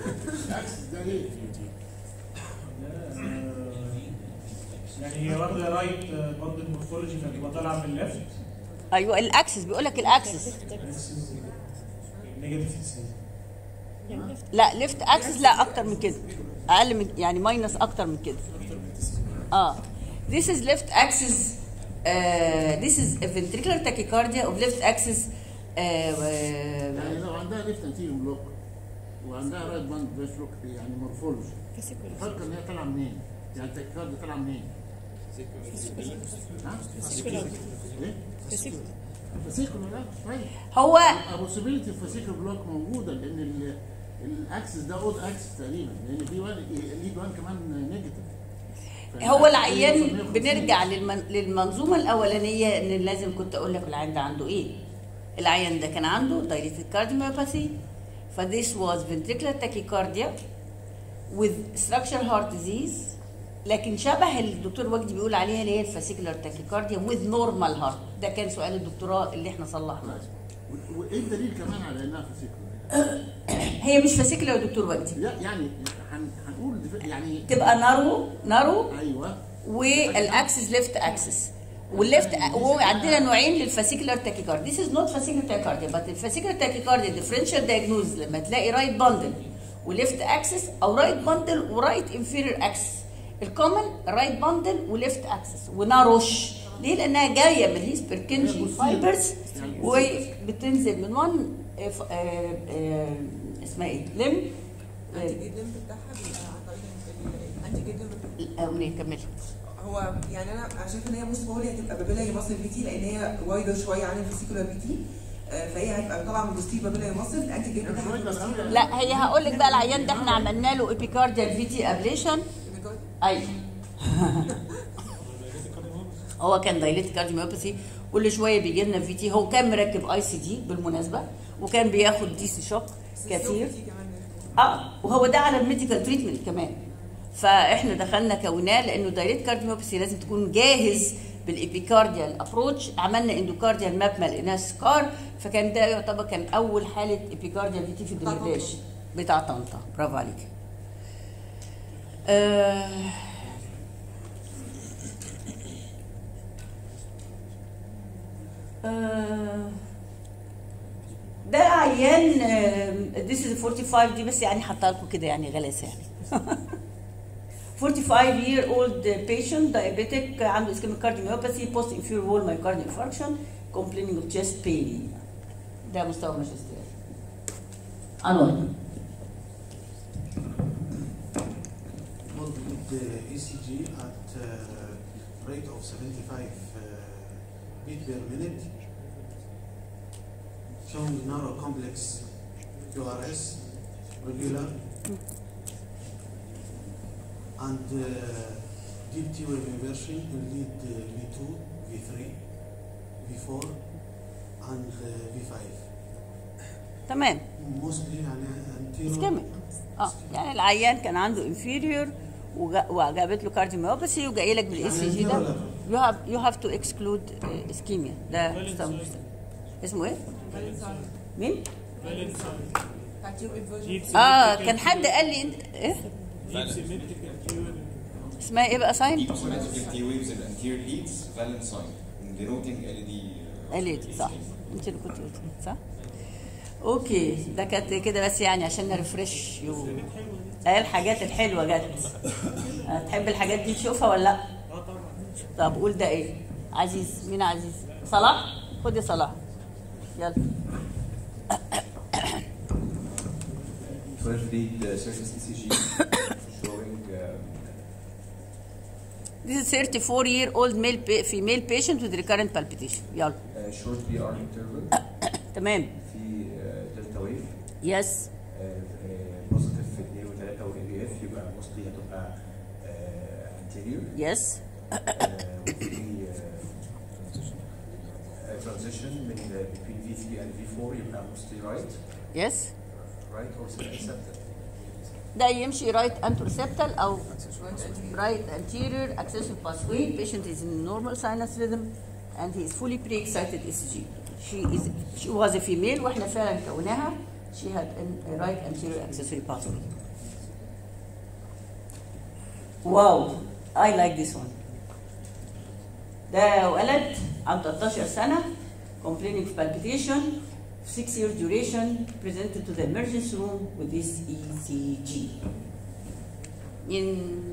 يعني هي واخدة رايت bundle morphology فهتبقى طالعة من الليفت ايوه الاكسس بيقول لك الاكسس نيجاتيف ازاي؟ يعني لا ليفت اكسس لا اكتر من كده اقل من يعني ماينس اكتر من كده اه this is left axis uh, this is a ventricular tachycardia of left axis uh, يعني لو عندها ليفت انتيريور بلوك وعندها رايت باند بريس بلوك يعني مورفولوجي الفرق ان هي طالعه منين؟ يعني التكيكارد طالعه منين؟ ها؟ ايه؟ فاسيكولو لا طيب هو بوسيبيليتي فاسيكولو بلوك موجوده لان ال- الاكسس ده اود اكسس تقريبا لان في وان ليد وان كمان نيجاتيف هو العيان بنرجع للمن... للمنظومه الاولانيه ان لازم كنت اقول لك العيان ده عنده ايه العيان ده كان عنده dilated cardiomyopathy فthis was ventricular tachycardia with structural heart disease لكن شبه اللي الدكتور وجدي بيقول عليها اللي هي الفاسيكولار تاكيكارديا with normal heart ده كان سؤال الدكتوراه اللي احنا صلحناه وايه الدليل كمان على انها فاسيكولو؟ هي مش فاسيكولار يا دكتور وجدي لا يعني هن- هنقول دف- يعني تبقى نارو نارو ايوه والاكسس ليفت اكسس والليفت وعندنا نوعين للفاسيكولار تاكيكارديا This is not fascicular tachycardia but الفاسيكولار تاكيكارديا differential diagnosis لما تلاقي رايت باندل وليفت اكسس او رايت باندل ورايت انفيرير اكسس الكومن رايت باندل وليفت اكسس وناروش ليه؟ لانها جايه من الهيسبركنجي فايبرز وبتنزل من وان اسمها ايه؟ لم الانتي جدا بتاعها بيبقى عن طريق الانتي جدا او منين كملي هو يعني انا أنا شايفه ان هي موست بولي هتبقى بابيلا مصر بي تي لان هي وايدر شويه عن الفيسيكولار بي تي آه، فهي هتبقى طالعه من بوستير بابيلا مصر الانتي جدا بتاعها بيبقى posterior. لا هي هقول لك بقى العيان ده احنا عملنا له ايبيكارديال في تي ابليشن ايوه هو كان دايليت كارديوميوباثي كل شويه بيجي لنا في تي هو كان مركب اي سي دي بالمناسبه وكان بياخد دي سي شوك كتير اه وهو ده على الميديكال تريتمنت كمان فاحنا دخلنا كوناه لانه دايركت كارديوميوباثي لازم تكون جاهز بالابيكارديال ابروتش عملنا اندوكارديال ماب ما لقيناش سكار فكان ده يعتبر كان اول حاله ابيكارديال في تي في الدمرداش بتاع طنطا برافو عليك آه آه ده عيان ذيس از 45 دي بس يعني حاطه لكم كده يعني غلاسه يعني 45 year old patient diabetic عنده ischemic cardiomyopathy post inferior wall myocardial infarction complaining of chest pain ده مستوى ماجستير انور Multi-lead ECG at uh, rate of 75 uh, beat per minute, showing narrow complex QRS, regular, and uh, deep T wave inversion in lead uh, V2, V3, V4, and uh, V5. تمام Mostly يعني anterior. اسكيميك اه يعني العيان كان عنده انفيريور وجابت له كارديوميوباثي وجاي لك بالاي سي جي ده يو هاف يو هاف تو اكسكلود اسكيميا ده مستوى مستوى. اسمه ايه؟ مين؟ اه كان حد قال لي انت ايه؟ اسمها ايه بقى ساين؟ Deep symmetrical T waves in anterior leads, valence sign, denoting LED. uh, قالت صح انت اللي كنت قلتي صح؟ اوكي ده كانت كده بس يعني عشان نرفرش يو ايه الحاجات الحلوه جت هتحب الحاجات دي تشوفها ولا لا؟ طب قول ده ايه؟ عزيز مين عزيز؟ صلاح؟ خد يا صلاح يلا 12 lead uh, surface ECG showing um, This is 34 year old male pa- female patient with recurrent palpitation. يلا uh, short PR interval تمام في دلتا ويف يس بوزيتيف في 2 و3 واي بي اف يبقى موستلي هتبقى انتيريور يس وفي ترانزيشن من between V3 and V4 يبقى mostly right يس right or septal ده يمشي رايت انتروسبتال او رايت anterior accessible pathway patient is in normal sinus rhythm and he is fully pre-excited ECG she is she was a female واحنا فعلا كوناها she had a right anterior accessory pathway واو I like this one ده ولد عنده 13 سنة complaining of palpitation six year duration presented to the emergency room with this ECG. In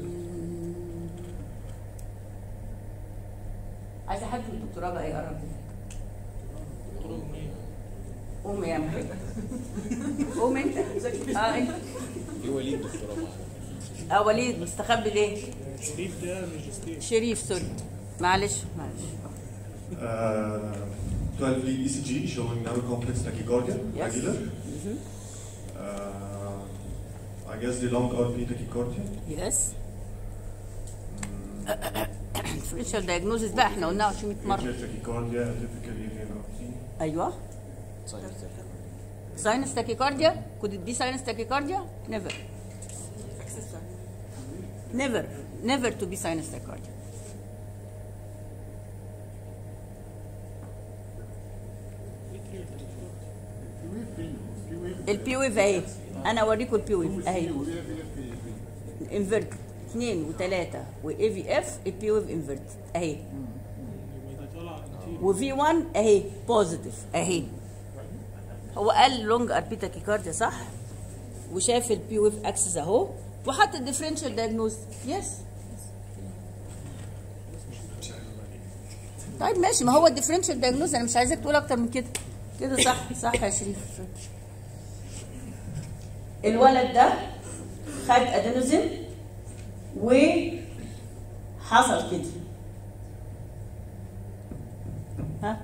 عايزة حد من الدكتوراه بقى يقرب قوم يا محمد قوم انت اه انت في وليد دكتوراه معانا اه وليد مستخبي ليه؟ شريف ده ماجستير شريف سوري معلش معلش Uh, 12 lead ECG showing narrow complex tachycardia, Yes. regular. Uh, I guess the long RP tachycardia. يس differential diagnosis بقى احنا قلناها 200 مرة Atrial tachycardia, typical AVNRT. ايوه ساينس تاكيكارديا could it be sinus tachycardia never never never to be sinus tachycardia البي ويف اهي انا اوريكم البي ويف اهي انفرت اثنين وثلاثة واي في اف البي ويف انفرت اهي وفي 1 اهي بوزيتيف اهي هو قال لونج اربي تاكيكارديا صح وشاف البي ويف اكسس اهو وحط الديفرنشال دايجنوز يس طيب ماشي ما هو الديفرنشال دايجنوز انا مش عايزاك تقول اكتر من كده كده صح صح يا شريف الولد ده خد ادينوزين وحصل كده ها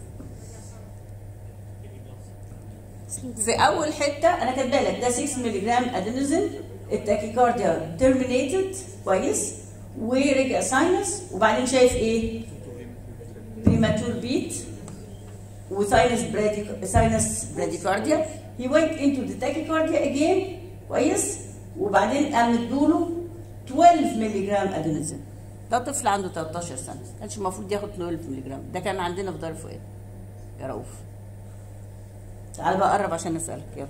في اول حته انا كاتبه لك ده 6 مللي جرام ادينوزين التاكيكارديا ترمينيتد كويس ورجع ساينس وبعدين شايف ايه؟ بريماتور بيت وساينس براديك ساينس براديكارديا he went into the tachycardia again كويس وبعدين قام ادوله 12 مللي جرام ادينوزين ده طفل عنده 13 سنه ما كانش المفروض ياخد 12 مللي جرام ده كان عندنا في دار فؤاد يا رؤوف تعال بقى قرب عشان اسالك يلا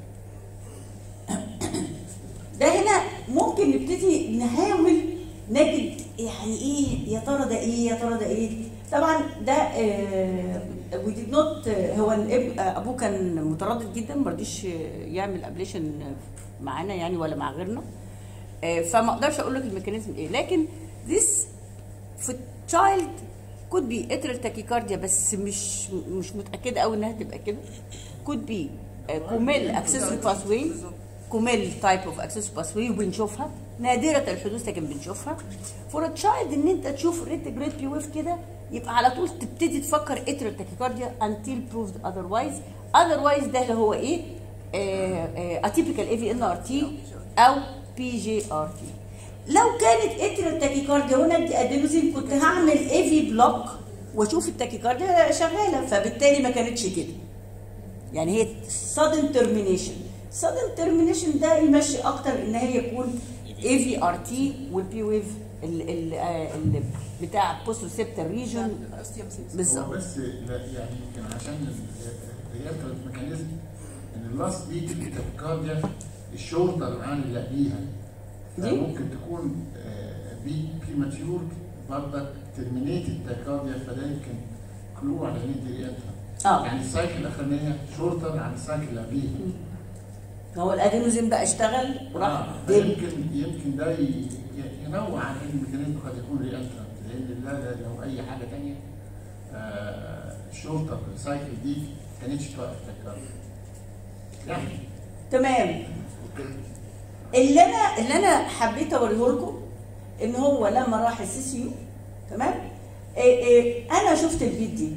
ده هنا ممكن نبتدي نحاول نجد يعني ايه يا ترى ده ايه يا ترى ده ايه طبعا ده وي ديد نوت هو الاب- ابوه كان متردد جدا ما رضيش يعمل ابليشن معانا يعني ولا مع غيرنا آه، فما اقدرش اقول لك الميكانيزم ايه لكن this في تشايلد could be atrial tachycardia بس مش مش متاكده قوي انها تبقى كده could be كوميل accessory pathway كوميل تايب اوف accessory pathway وبنشوفها نادرة الحدوث لكن بنشوفها فور تشايلد ان انت تشوف ريت جريد بي ويف كده يبقى على طول تبتدي تفكر اترال تاكيكارديا until proved otherwise otherwise ده اللي هو ايه اتيبيكال اي في ان ار تي او بي جي ار تي لو كانت اترال تاكيكارديا هنا دي ادينوزين كنت هعمل اي في بلوك واشوف التاكيكارديا شغاله فبالتالي ما كانتش كده يعني هي sudden termination sudden termination ده يمشي اكتر ان هي يكون اي في ار تي والبي ويف ال ال آه، ال بتاع بوست ريسبتور ريجن بالظبط هو بس لا يعني يمكن عشان الريال ميكانيزم ان اللاست بيت التاكيكارديا الشورتر عن اللي قبليها دي؟ فممكن تكون بي بريماتيور برضك ترمينيتد تاكيكارديا فده يمكن كلو على ان دي ريالتها اه يعني السايكل الاخرانيه شورتر عن السايكل اللي قبليها هو الادينوزين بقى اشتغل وراح آه، دب. يمكن يمكن ده ي- ي- ينوع عن ان الميكانيزم قد يكون ريالتها لان لا ده لو اي حاجه ثانيه الشورتر السايكل دي كانتش توقف تكرار يعني تمام اللي انا اللي انا حبيت اوريه لكم ان هو لما راح السي سي يو تمام إيه إيه انا شفت البيت دي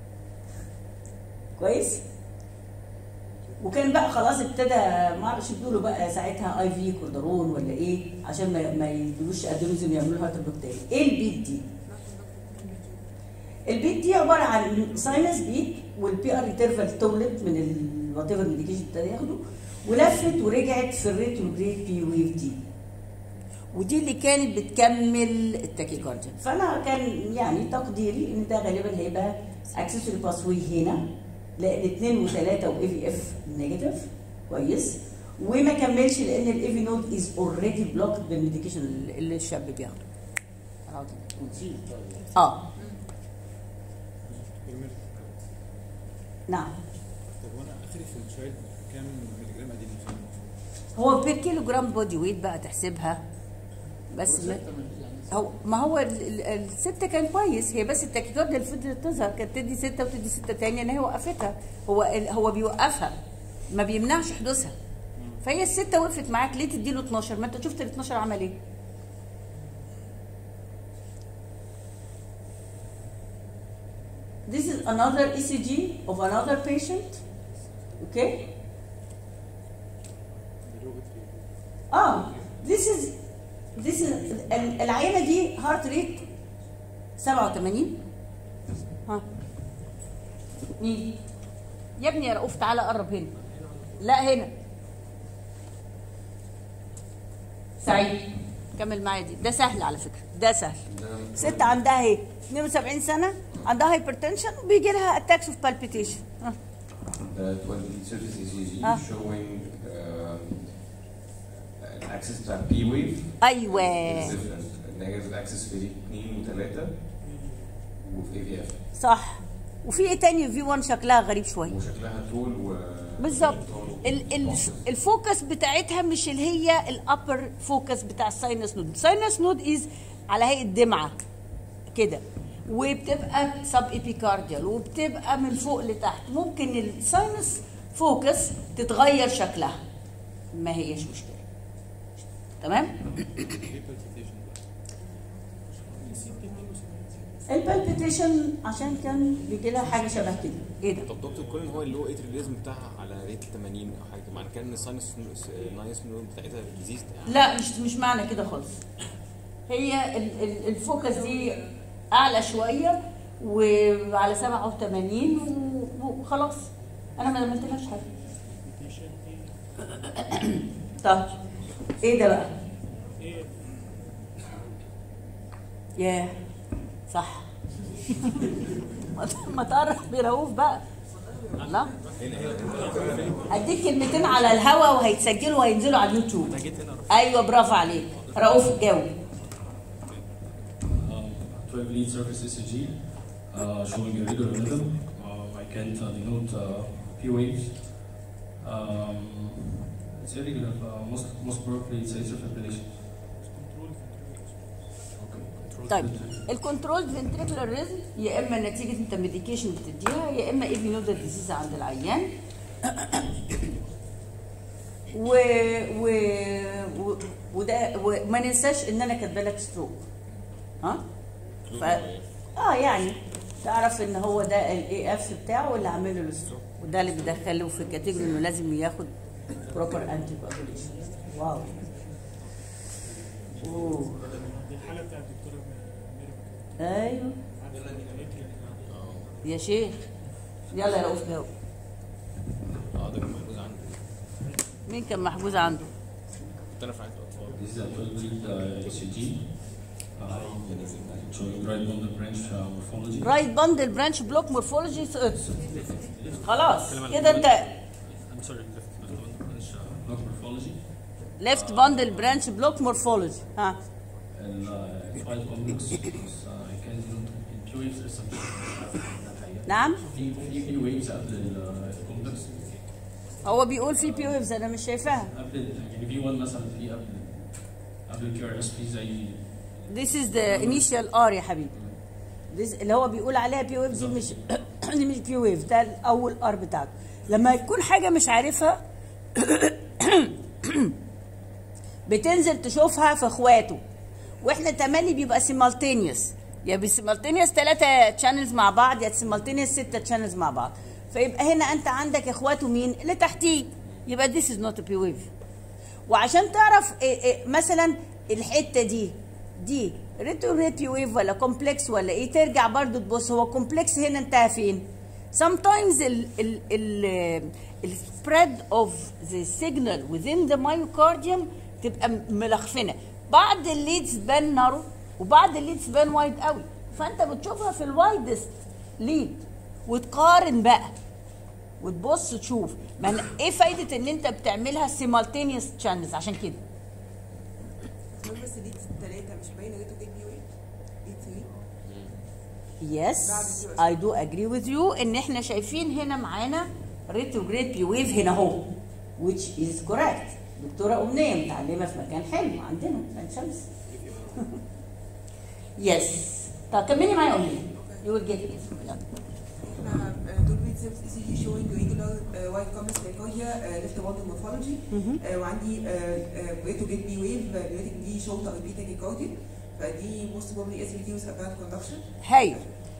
كويس وكان بقى خلاص ابتدى ما اعرفش يدوا بقى ساعتها اي في كوردرون ولا ايه عشان ما, ما يدلوش ادرينالين يعملوا هارت بلوك تاني ايه البيت دي؟ البيت دي عباره عن ساينس بيت والبي ار انترفال تولد من الوات ايفر ميديكيشن ابتدى ياخده ولفت ورجعت في الريتروجريد بي ويف دي ودي اللي كانت بتكمل التاكيكارديا فانا كان يعني تقديري ان ده غالبا هيبقى اكسسوري باسوي هنا لان 2 و3 واي في اف نيجاتيف كويس وما كملش لان الاي في نود از اوريدي بلوكد بالميديكيشن اللي الشاب بياخده اه نعم طب وانا اخري في الشايلد كام ملي جرام ادينوسين هو بير كيلو جرام بودي ويت بقى تحسبها بس ما هو ما هو ال- ال- الستة كان كويس هي بس التاكيكارديا اللي فضلت تظهر كانت تدي ستة وتدي ستة تانية ان هي وقفتها هو ال- هو بيوقفها ما بيمنعش حدوثها فهي الستة وقفت معاك ليه تديله 12 ما انت شفت ال 12 عمل ايه This is another ECG of another patient. Okay? اه this is this is ال- العينه دي هارت ريت 87 ها مين؟ يا ابني يا رؤوف تعالى قرب هنا لا هنا سعيد كمل معايا دي ده سهل على فكره ده سهل ست عندها ايه 72 سنه عندها هايبرتنشن وبيجي لها اتاكس اوف بالبيتيشن The 20 surface ECG Ah. showing um, an axis بتاع P wave ايوه is different. Negative axis في 2 و3 وفي AVF صح وفي ايه تاني في 1 شكلها غريب شويه وشكلها طول و بالظبط ال- ال- الفوكس بتاعتها مش اللي هي الابر فوكس بتاع الساينس نود الساينس نود از على هيئه دمعه كده وبتبقى سب ايبيكارديال وبتبقى من فوق لتحت ممكن الساينس فوكس تتغير شكلها ما هيش مشكله تمام البالبيتيشن عشان كان بيجي لها حاجه شبه كده ايه ده طب دكتور كون هو اللو اتريليزم بتاعها على ريت 80 او حاجه معنى كده ان الساينس نايس نود بتاعتها ديزيز لا مش مش معنى كده خالص هي ال- ال- الفوكس دي اعلى شويه وعلى 87 و- وخلاص انا ما عملتلهاش حاجه طب ايه ده بقى؟ ياه صح ما- ما تعرف برؤوف بقى الله هديك كلمتين على الهوا وهيتسجلوا وهينزلوا على اليوتيوب ايوه برافو عليك رؤوف جاوب 12 lead surface ECG uh, showing a regular rhythm. Uh, I can't uh, denote uh, P waves. Um, it's irregular. Uh, most most probably it's atrial fibrillation. طيب الكنترول فنتريكولار ريزم يا اما نتيجه انت ميديكيشن بتديها يا اما ايفي نودال ديزيز عند العيان و و و وده وما ننساش ان انا كاتبه لك ستروك ها ف اه يعني تعرف ان هو ده الاي اف بتاعه اللي عامل له الستروك وده اللي بيدخله في الكاتيجوري انه لازم ياخد بروبر انتي كوagulation واو اوه الحاله بتاعت الدكتوره ايوه يا شيخ يلا يا رؤوف جاوب اه ده كان محجوز عنده مين كان محجوز عنده؟ كنت انا في عيادة اطفال This is a 12 lead uh, ECG uh, showing right bundle branch uh, morphology. رايت باندل برانش بلوك مورفولوجي خلاص كده انت I'm sorry, left, left bundle branch uh, block morphology. ليفت باندل برانش بلوك مورفولوجي ها And uh, it's quite complex because uh, I can't do in P waves there's some نعم في في P waves قبل الكومبلكس هو بيقول في بي ويفز انا مش شايفاها قبل يعني في 1 مثلا في قبل قبل الكيو ار اس في زي This is the initial R يا حبيبي This اللي هو بيقول عليها بي ويف دي مش دي مش بي ويف ده الاول ار بتاعته لما يكون حاجه مش عارفها بتنزل تشوفها في اخواته واحنا تملي بيبقى سيمالتينيوس يا بسيمالتينيوس ثلاثة تشانلز مع بعض يا سيمالتينيوس ستة تشانلز مع بعض فيبقى هنا انت عندك اخواته مين اللي تحتيه يبقى this is not a P wave وعشان تعرف إيه إيه مثلا الحته دي دي ريتوريت ويف ولا كومبلكس ولا ايه ترجع برضو تبص هو كومبلكس هنا انتهى فين sometimes ال ال ال ال spread of the signal within the myocardium تبقى م- ملخفنه بعض الليدز بان نارو وبعض الليدز بان وايد قوي فانت بتشوفها في الوايدست ليد وتقارن بقى وتبص تشوف ما أنا- ايه فايده ان انت بتعملها سيمالتينيوس تشانلز عشان كده بس دي ثلاثة مش باينة ريتو جيت بي ويف دي 3 يس اي دو اجري وذ يو ان احنا شايفين هنا معانا ريتروجريد بي ويف هنا اهو which is correct دكتوره امنيه متعلمه في مكان حلو عندنا في عين شمس يس طب كملي معايا امنيه يو ويل جيت يلا احنا دول بيت سيبس اي سي جي شوينج ريجولار وايت كومنس تايكويا ليفت بوند مورفولوجي وعندي ريتو جيت بي ويف الريتنج دي شورت ار بي تاكيكارديا فدي موست بروبلي اس بي تي ويز ابارت كوندكشن هايل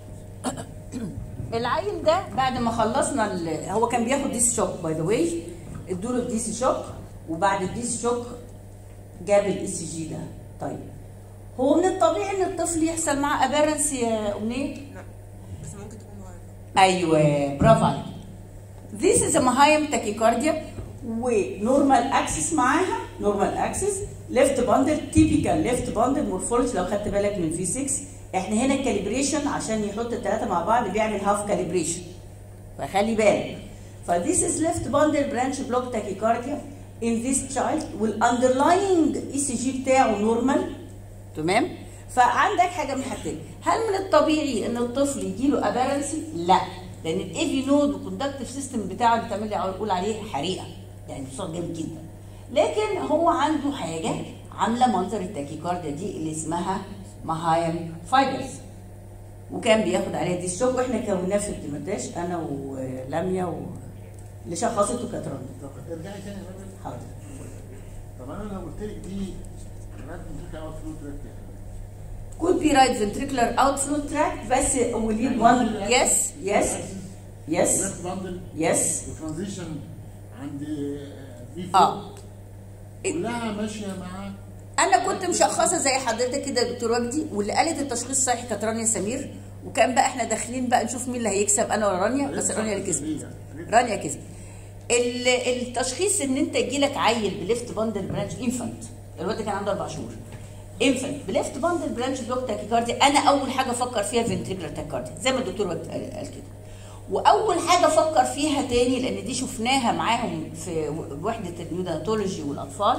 العيل ده بعد ما خلصنا ال- هو كان بياخد ديس شوك باي ذا واي ادوا له الديس شوك وبعد الديس شوك جاب الاي سي جي ده طيب هو من الطبيعي ان الطفل يحصل معاه ابيرنس يا امنيه لا بس ممكن تكون مغيرة ايوه برافو عليك This is a Mahayan tachycardia ونورمال اكسس معاها نورمال اكسس ليفت باندل تيبيكال ليفت باندل مورفولوجي لو خدت بالك من في 6 احنا هنا الكاليبريشن عشان يحط الثلاثه مع بعض بيعمل هاف كاليبريشن فخلي بالك فذيس از ليفت باندل برانش بلوك تاكيكارديا in this child والاندرلاينج اي سي جي بتاعه نورمال تمام فعندك حاجه من حاجتين هل من الطبيعي ان الطفل يجي له ابارنسي لا لان الاي في نود والكوندكتيف سيستم بتاعه اللي بتعمل لي اقول عليه حريقه يعني صوت جامد جدا لكن هو عنده حاجه عامله منظر التاكيكارديا دي اللي اسمها مهايم فايبرز وكان بياخد عليها دي الشوك واحنا كوناه في الدمرداش انا ولميا و... اللي شخصته كانت رنا ارجعي تاني يا راجل حاضر طب انا لو قلت لك دي رد فيك اوت فلو تراك could be right ventricular outflow tract بس we need one yes yes yes ليفت باندل yes وترانزيشن عند في اه كلها ماشيه مع انا كنت مشخصه زي حضرتك كده يا دكتور وجدي واللي قالت التشخيص الصحيح كانت رانيا سمير وكان بقى احنا داخلين بقى نشوف مين اللي هيكسب انا ولا رانيا بس رانيا اللي كسبت رانيا كسبت ال- التشخيص ان انت يجيلك عيل بليفت باندل برانش انفانت الواد ده كان عنده اربع شهور انفانت بليفت باندل برانش بلوك تاكيكارديا انا اول حاجه افكر فيها فنتريكولار تاكيكارديا زي ما الدكتور وجدي قال قال كده واول حاجه افكر فيها تاني لان دي شفناها معاهم في وحده النيوناتولوجي والاطفال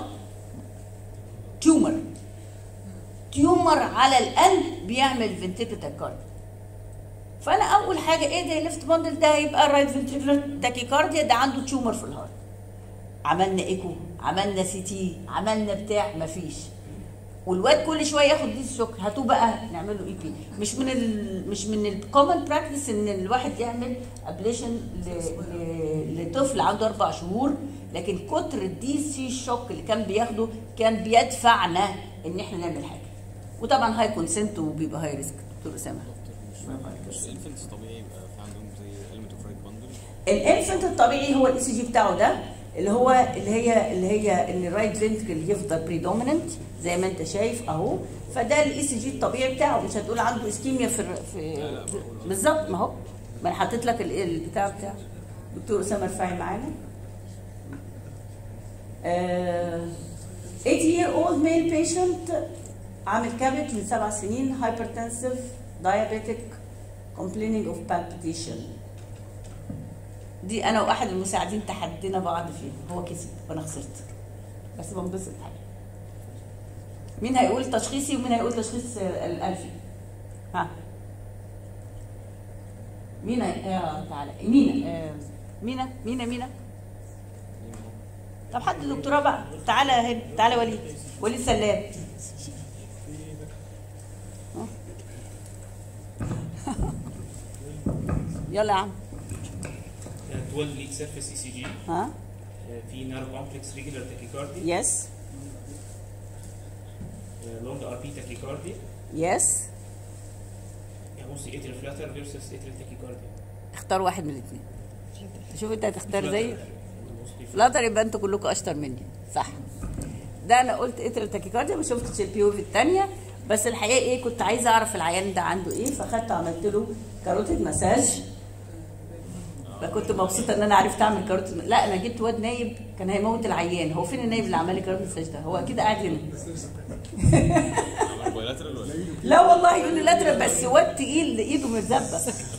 تيومر تيومر على القلب بيعمل فنتريكولار تاكيكارديا فانا اول حاجه ايه ده ليفت باندل ده هيبقى رايت فنتريكولار تاكيكارديا ده عنده تيومر في الهارت عملنا ايكو عملنا سي تي عملنا بتاع مفيش والواد كل شويه ياخد دي الشوك هاتوه بقى نعمل له اي بي مش من ال مش من الكومن براكتس ان الواحد يعمل ابليشن لطفل عنده اربع شهور لكن كتر الدي سي شوك اللي كان بياخده كان بيدفعنا ان احنا نعمل حاجه وطبعا هاي كونسنت وبيبقى هاي ريسك دكتور اسامه مش الانفنتس طبيعي يبقى في عندهم زي element of right bundle الانفنت الطبيعي هو الاي سي جي بتاعه ده اللي هو اللي هي اللي هي ان الرايت فنتركل يفضل بريدوميننت زي ما انت شايف اهو فده الاي سي جي الطبيعي بتاعه مش هتقول عنده اسكيميا في الر- في بالظبط ما هو ما انا حطيت لك ال- البتاع بتاعه دكتور اسامه رفاعي معانا آه 8 year old male patient عامل كابت من سبع سنين hypertensive diabetic complaining of palpitation دي انا واحد المساعدين تحدينا بعض فيها هو كسب وانا خسرت بس بنبسط حاجه مين هيقول تشخيصي ومين هيقول تشخيص آه، الالفي ها مين هي... آه تعالى مينا آه مينا مينا مينا طب حد الدكتوراه بقى تعالى هنا تعالى وليد وليد سلام يلا يا عم 12 lead surface ECG ها في نارو كومبلكس ريجولار تاكيكاردي يس لونج ار بي تاكيكاردي يس يعني بصي اتريال فلاتر فيرسس اتريال تاكيكاردي اختار واحد من الاثنين شوف انت هتختار زي فلاتر يبقى انتوا كلكم اشطر مني صح ده انا قلت اتريال تاكيكارديا ما شفتش البي او في الثانيه بس الحقيقه ايه كنت عايزه اعرف العيان ده عنده ايه فاخدت عملت له كاروتيد مساج فكنت مبسوطه ان انا عرفت اعمل كاروتيد لا انا جبت واد نايب كان هيموت العيان هو فين النايب اللي عمل لي كاروتيد مساج ده هو اكيد قاعد هنا بايلاترال ولا لا والله يقول لي لاترال بس واد تقيل ايده متزبه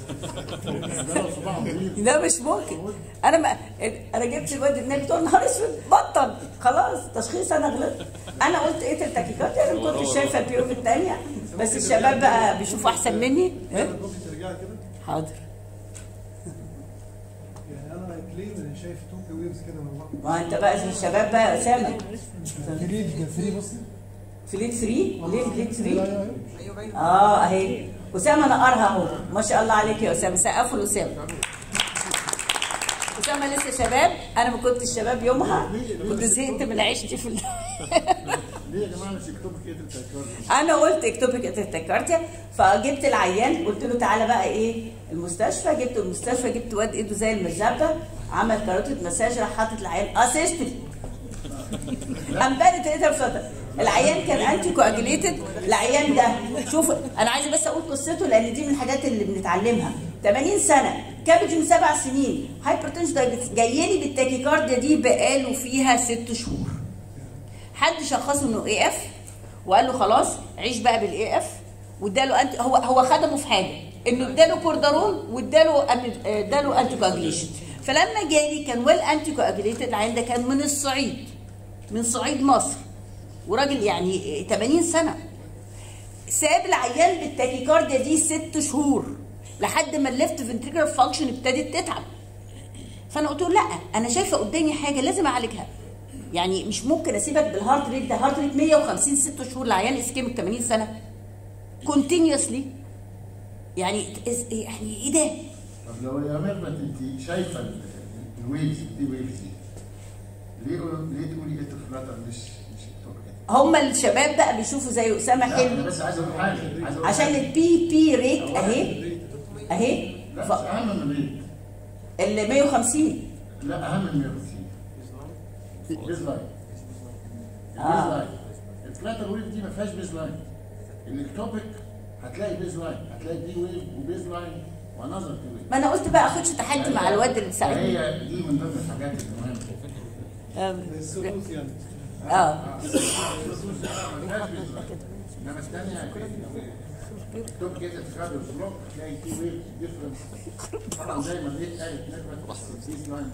لا مش ممكن انا ما انا جبت الواد النايم بتوع النهار اسود بطل خلاص تشخيص انا غلطت انا قلت ايه التاكيكات انا ما كنتش شايفه البي او في الثانيه بس الشباب بقى بيشوفوا احسن مني إيه؟ ممكن ترجعي كده حاضر يعني انا كليم انا شايف تو بي ويفز كده من بعض ما انت بقى زي الشباب بقى يا اسامه فري فري بصي فليت 3 ليه فليت 3 اه اهي اسامه نقرها اهو ما شاء الله عليك يا اسامه سقفوا لاسامه اسامه لسه شباب انا ما كنتش شباب يومها كنت زهقت من عيشتي في ال... ليه يا جماعه مش اكتبك ايه التاكيكارديا انا قلت اكتوبيك اتكارتيا فجبت العيان قلت له تعالى بقى ايه المستشفى جبت المستشفى جبت واد ايده زي المرزبه عمل كاروتيد مساج راح حاطط العيان اه سيستم امبارح تقدر فتره العيان كان انتي كواجليتد العيان ده شوف انا عايزه بس اقول قصته لان دي من الحاجات اللي بنتعلمها 80 سنه كابج من سبع سنين هايبرتنشن دايبيتس جايه لي بالتاكيكارديا دي بقاله فيها ست شهور حد شخصه انه اي اف وقال له خلاص عيش بقى بالاي اف واداله انت هو هو خدمه في حاجه انه اداله كوردارون واداله أم- اداله انتي كواجليشن فلما جالي كان ويل انتي كواجليتد العيان ده كان من الصعيد من صعيد مصر وراجل يعني 80 سنه ساب العيان بالتاكيكارديا دي ست شهور لحد ما الليفت فنتريكولار فانكشن ابتدت تتعب فانا قلت له لا انا شايفه قدامي حاجه لازم اعالجها يعني مش ممكن اسيبك بالهارت ريت ده هارت ريت 150 ست شهور لعيان اسكيميك 80 سنه كونتينيوسلي يعني إز- يعني ايه ده؟ طب لو يا ميرفت انت شايفه ال- الويفز دي ويفز دي ليه ليه تقولي ايه فلاتر مش مش اكتبك هم الشباب بقى بيشوفوا زي اسامه لا حلو انا بس عايز اقول حاجه عايز اقول عشان حاجة. البي بي ريت اهي اهي لا بس اهم من الريت ال 150 لا اهم من 150 بيز لاين آه. البيز لاين الفلاتر ويف دي ما فيهاش بيز لاين الاكتوبيك هتلاقي بيز لاين هتلاقي دي ويف وبيز لاين ونظر دي ويف ما انا قلت بقى اخدش تحدي مع الواد اللي ساعدني هي دي من ضمن الحاجات المهمه السلوك يعني اه انما الثانيه اكتب كده تخرج البلوك تلاقي في ويف ديفرنس طبعا زي ما الريت قالت نكبه بيز لاين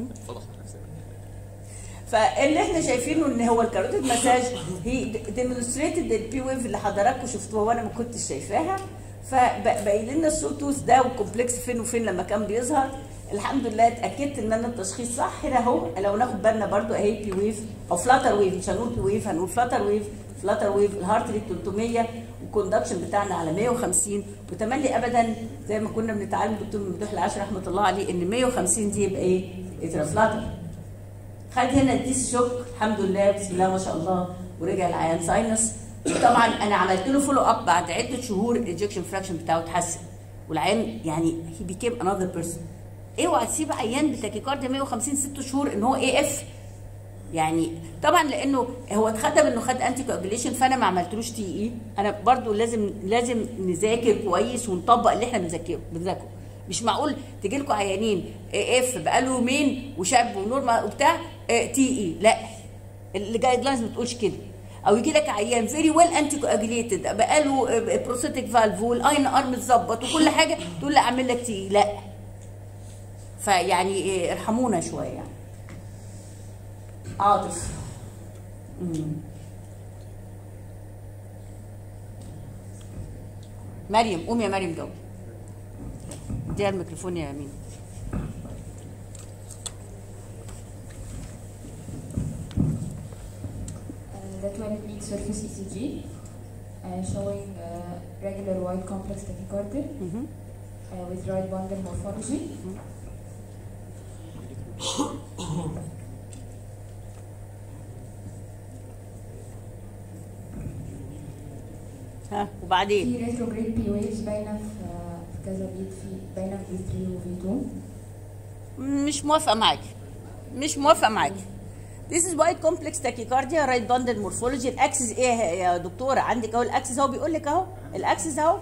فاللي احنا شايفينه ان هو الكاروتيد مساج هي ديمونستريتد البي ويف اللي حضراتكم شفتوها وانا ما كنتش شايفاها فبين لنا السوتوس ده والكومبلكس فين وفين لما كان بيظهر الحمد لله اتاكدت ان انا التشخيص صح هنا اهو لو ناخد بالنا برضو اهي بي ويف او فلاتر ويف مش هنقول بي ويف هنقول فلاتر ويف فلاتر ويف الهارت ريت 300 والكوندكشن بتاعنا على 150 وتملي ابدا زي ما كنا بنتعلم دكتور ممدوح العاشر رحمه الله عليه ان 150 دي يبقى ايه؟ اترا فلاتر خد هنا الديس شوك الحمد لله بسم الله ما شاء الله ورجع العيان ساينس وطبعا انا عملت له فولو اب بعد عده شهور الايجكشن فراكشن بتاعه اتحسن والعيان يعني هي بيكيم انذر بيرسون اوعى تسيب عيان بتاكيكارديا 150 ست شهور ان هو اي اف يعني طبعا لانه هو اتخدم انه خد انتي كواجوليشن فانا ما عملتلوش تي اي انا برضو لازم لازم نذاكر كويس ونطبق اللي احنا بنذاكره بنذاكره مش معقول تجي لكم عيانين اف بقاله يومين وشاب ونورمال وبتاع تي اي لا الجايد لاينز ما بتقولش كده او يجي لك عيان فيري ويل انتي كواجوليتد بقاله بروستاتيك فالف والاين ارم متظبط وكل حاجه تقول لا اعمل لك تي اي لا فيعني إيه، ارحمونا شويه يعني عاطف مم. مريم قومي يا مريم جاوبي اديها الميكروفون يا يمين Uh, the 12 lead surface ECG uh, showing uh, regular white complex tachycardia uh, with right bundle morphology. ها وبعدين في ريتروجريد بي ويفز باينه في في كذا بيت في باينه في في 3 وفي 2 مش موافقه معاكي مش موافقه معاكي This is why complex tachycardia right bundle morphology الاكسس ايه يا دكتوره عندك اهو الاكسس اهو بيقول لك اهو الاكسس اهو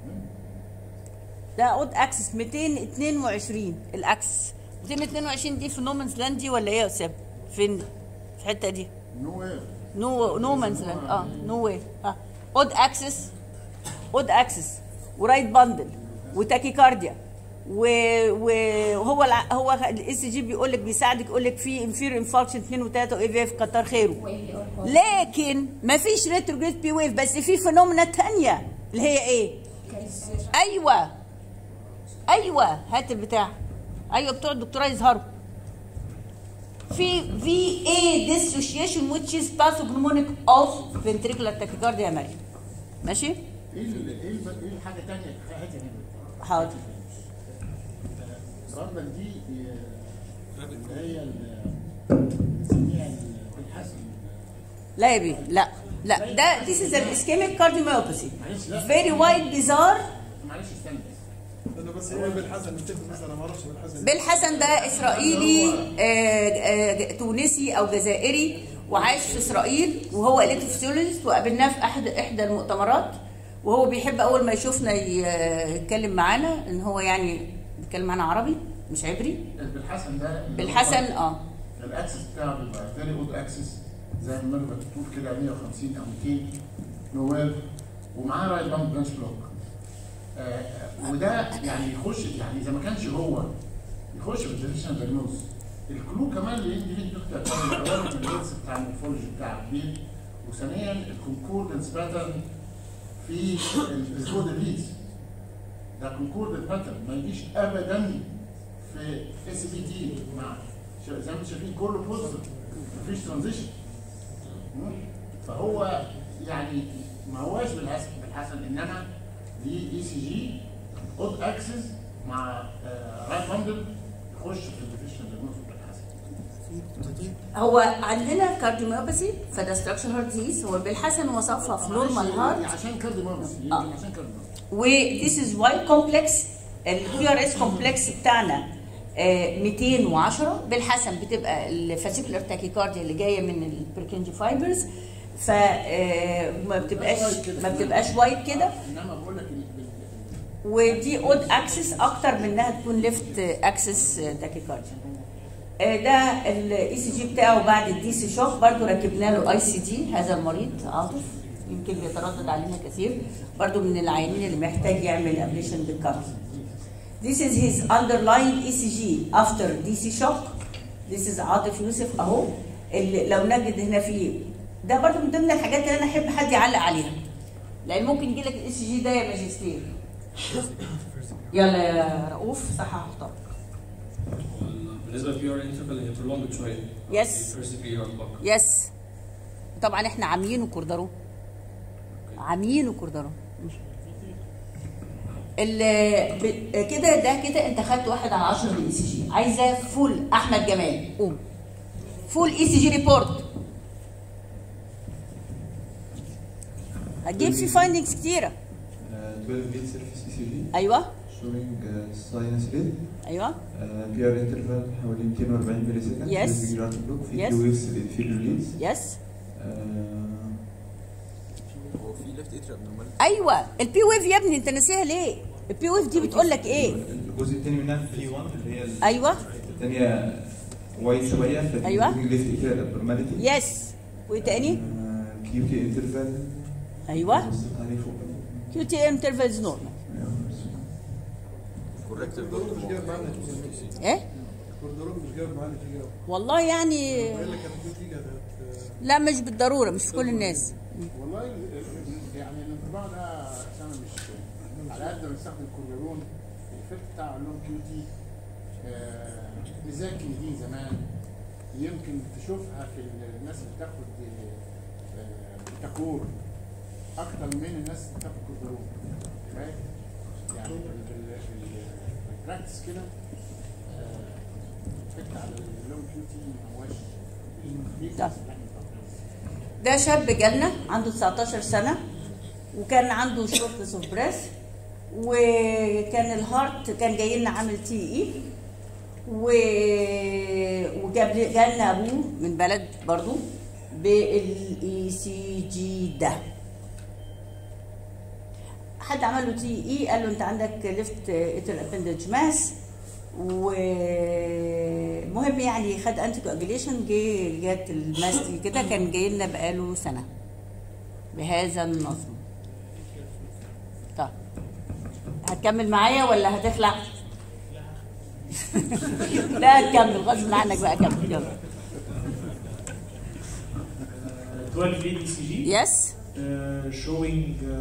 ده اود اكسس 222 الاكسس 222 دي في نومانز لاند دي ولا ايه يا اسامه؟ فين في الحته دي؟ نو وير نو نو مانز لاند اه نو واي اه اود اكسس اود اكسس ورايت باندل وتاكيكارديا و- وهو الع- هو الاي سي جي بيقول لك بيساعدك يقول لك في انفير انفاركشن 2 و3 واي في اف كتر خيره لكن ما فيش ريتروجريد بي ويف بس في فينومينا ثانيه اللي هي ايه؟ ايوه ايوه هات البتاع ايوه بتوع الدكتوراه يظهروا في في اي ديسوشيشن which is pathognomonic of ventricular tachycardia يا مريم ماشي؟ ايه ال- ايه الب- ايه الحاجه الثانيه هاتي هنا حاضر الرمله دي آه، اللي هي ال- بنسميها ال- الحسن لا يا بيه لا لا ده this is an ischemic cardiomyopathy very wide bizarre معلش استنى انا بس هي بالحسن نفتكر بس انا ما اعرفش بالحسن بالحسن ده اسرائيلي آه، آه، تونسي او جزائري وعايش في اسرائيل وهو الكتروفيسيولوجيست وقابلناه في احد احدى المؤتمرات وهو بيحب اول ما يشوفنا ي- يتكلم معانا ان هو يعني بيتكلم معانا عربي مش عبري بالحسن ده اللي بالحسن هو اه الاكسس بتاعه بيبقى فيري اود اكسس زي ما المرة بتقول كده 150 او 200 نواب ومعاه رايت بامب برانش بلوك آه وده يعني يخش يعني اذا ما كانش هو يخش في الديفيشن دايجنوز الكلو كمان اللي يدي ليك دكتور اولا الريتس بتاع المورفولوجي بتاع كبير وثانيا الكونكوردنس باترن في الكود الريز ده كونكوردنت باترن ما يجيش ابدا في اس بي تي مع شا- زي ما انتم شايفين كله بوزيتيف مفيش ترانزيشن فهو يعني ما هواش بالحسن بالحسن انما دي اي سي جي اود اكسس مع رايت باندل يخش في الديفيشن دايجنوز بالحسن هو عندنا كارديوميوباثي فده ستراكشر هارت ديزيز هو بالحسن وصفها في نورمال هارت عشان كارديوميوباثي يمكن عشان كارديوميوباثي وذيس از واي كومبلكس الكيو ار اس كومبلكس بتاعنا آه، 210 بالحسن بتبقى الفاسيكولار تاكيكارديا اللي جايه من البركنجي فايبرز فما بتبقاش ما بتبقاش وايت كده انما بقول لك ودي اود اكسس اكتر من انها تكون ليفت اكسس تاكيكارديا آه، ده الاي سي جي بتاعه بعد الدي سي شوك برضو ركبنا له اي سي دي هذا المريض عاطف يمكن بيتردد علينا كثير برضو من العيانين اللي محتاج يعمل ابليشن بالكارت This is his underlying ECG after DC shock. This is عاطف يوسف اهو اللي لو نجد هنا في ده برضو من ضمن الحاجات اللي انا احب حد يعلق عليها لان ممكن يجي لك الاي سي جي ده يا ماجستير يلا يا رؤوف صح هختار بالنسبه للبي ار انترفال هي prolonged شويه Yes. فيرست بي ار بلوك يس طبعا احنا عاميين كوردرو عاميين كوردرو ال- ب- كده ده كده انت خدت واحد على 10 من الاي سي جي عايزه فول احمد جمال قوم فول اي سي جي ريبورت هتجيب فيه فايندنجز كتيره 12 بيت سيرفيس اي سي جي ايوه شوينج ساينس ريت ايوه بي ار انترفال حوالي 240 ملي سكند Yes. في جرات بلوك في Yes. بلو ويفز الانفيريور ليدز يس هو في ليفت اتريا ابنورماليتي ايوه البي ويف يا ابني انت ناسيها ليه البي ويف دي بتقول لك ايه الجزء الثاني منها في 1 اللي هي ال- ايوه الثانيه وايد شويه في أيوة. ليفت اتريال ابنورماليتي يس وايه تاني كيو تي انترفال ايوه عليه فوق كيو تي انترفالز نورمال كوركتيف برضه مش جايب معانا ايه كوردروم مش جايب معانا نتيجه والله يعني قال لك كانت نتيجه كانت لا مش بالضروره مش في كل الناس والله ال- ال- يعني الانطباع ده انا مش على قد ما بستخدم كوريرون الافكت بتاع اللون كيو تي آه، مش زي الكندين زمان يمكن تشوفها في ال- الناس اللي بتاخد آه، تاكور اكتر من الناس اللي بتاخد كوريرون فاهم؟ يعني في ال- في ال- في البراكتس كده آه، الافكت على اللون كيو تي ما هواش طب. ده شاب جالنا عنده 19 سنه وكان عنده شورتنس اوف بريث وكان الهارت كان جاي لنا عامل تي اي و... وجاب لي- جالنا ابوه من بلد برضو بالاي سي جي ده حد عمل له تي اي قال له انت عندك ليفت اتر ابندج ماس ومهم يعني خد انتي كواجيليشن جه جت الماس دي كده كان جاي لنا بقاله سنه بهذا النظم طيب هتكمل معايا ولا هتخلع؟ لا هتكمل غصب عنك بقى كمل يلا 12 lead ECG. Yes. Uh, showing uh,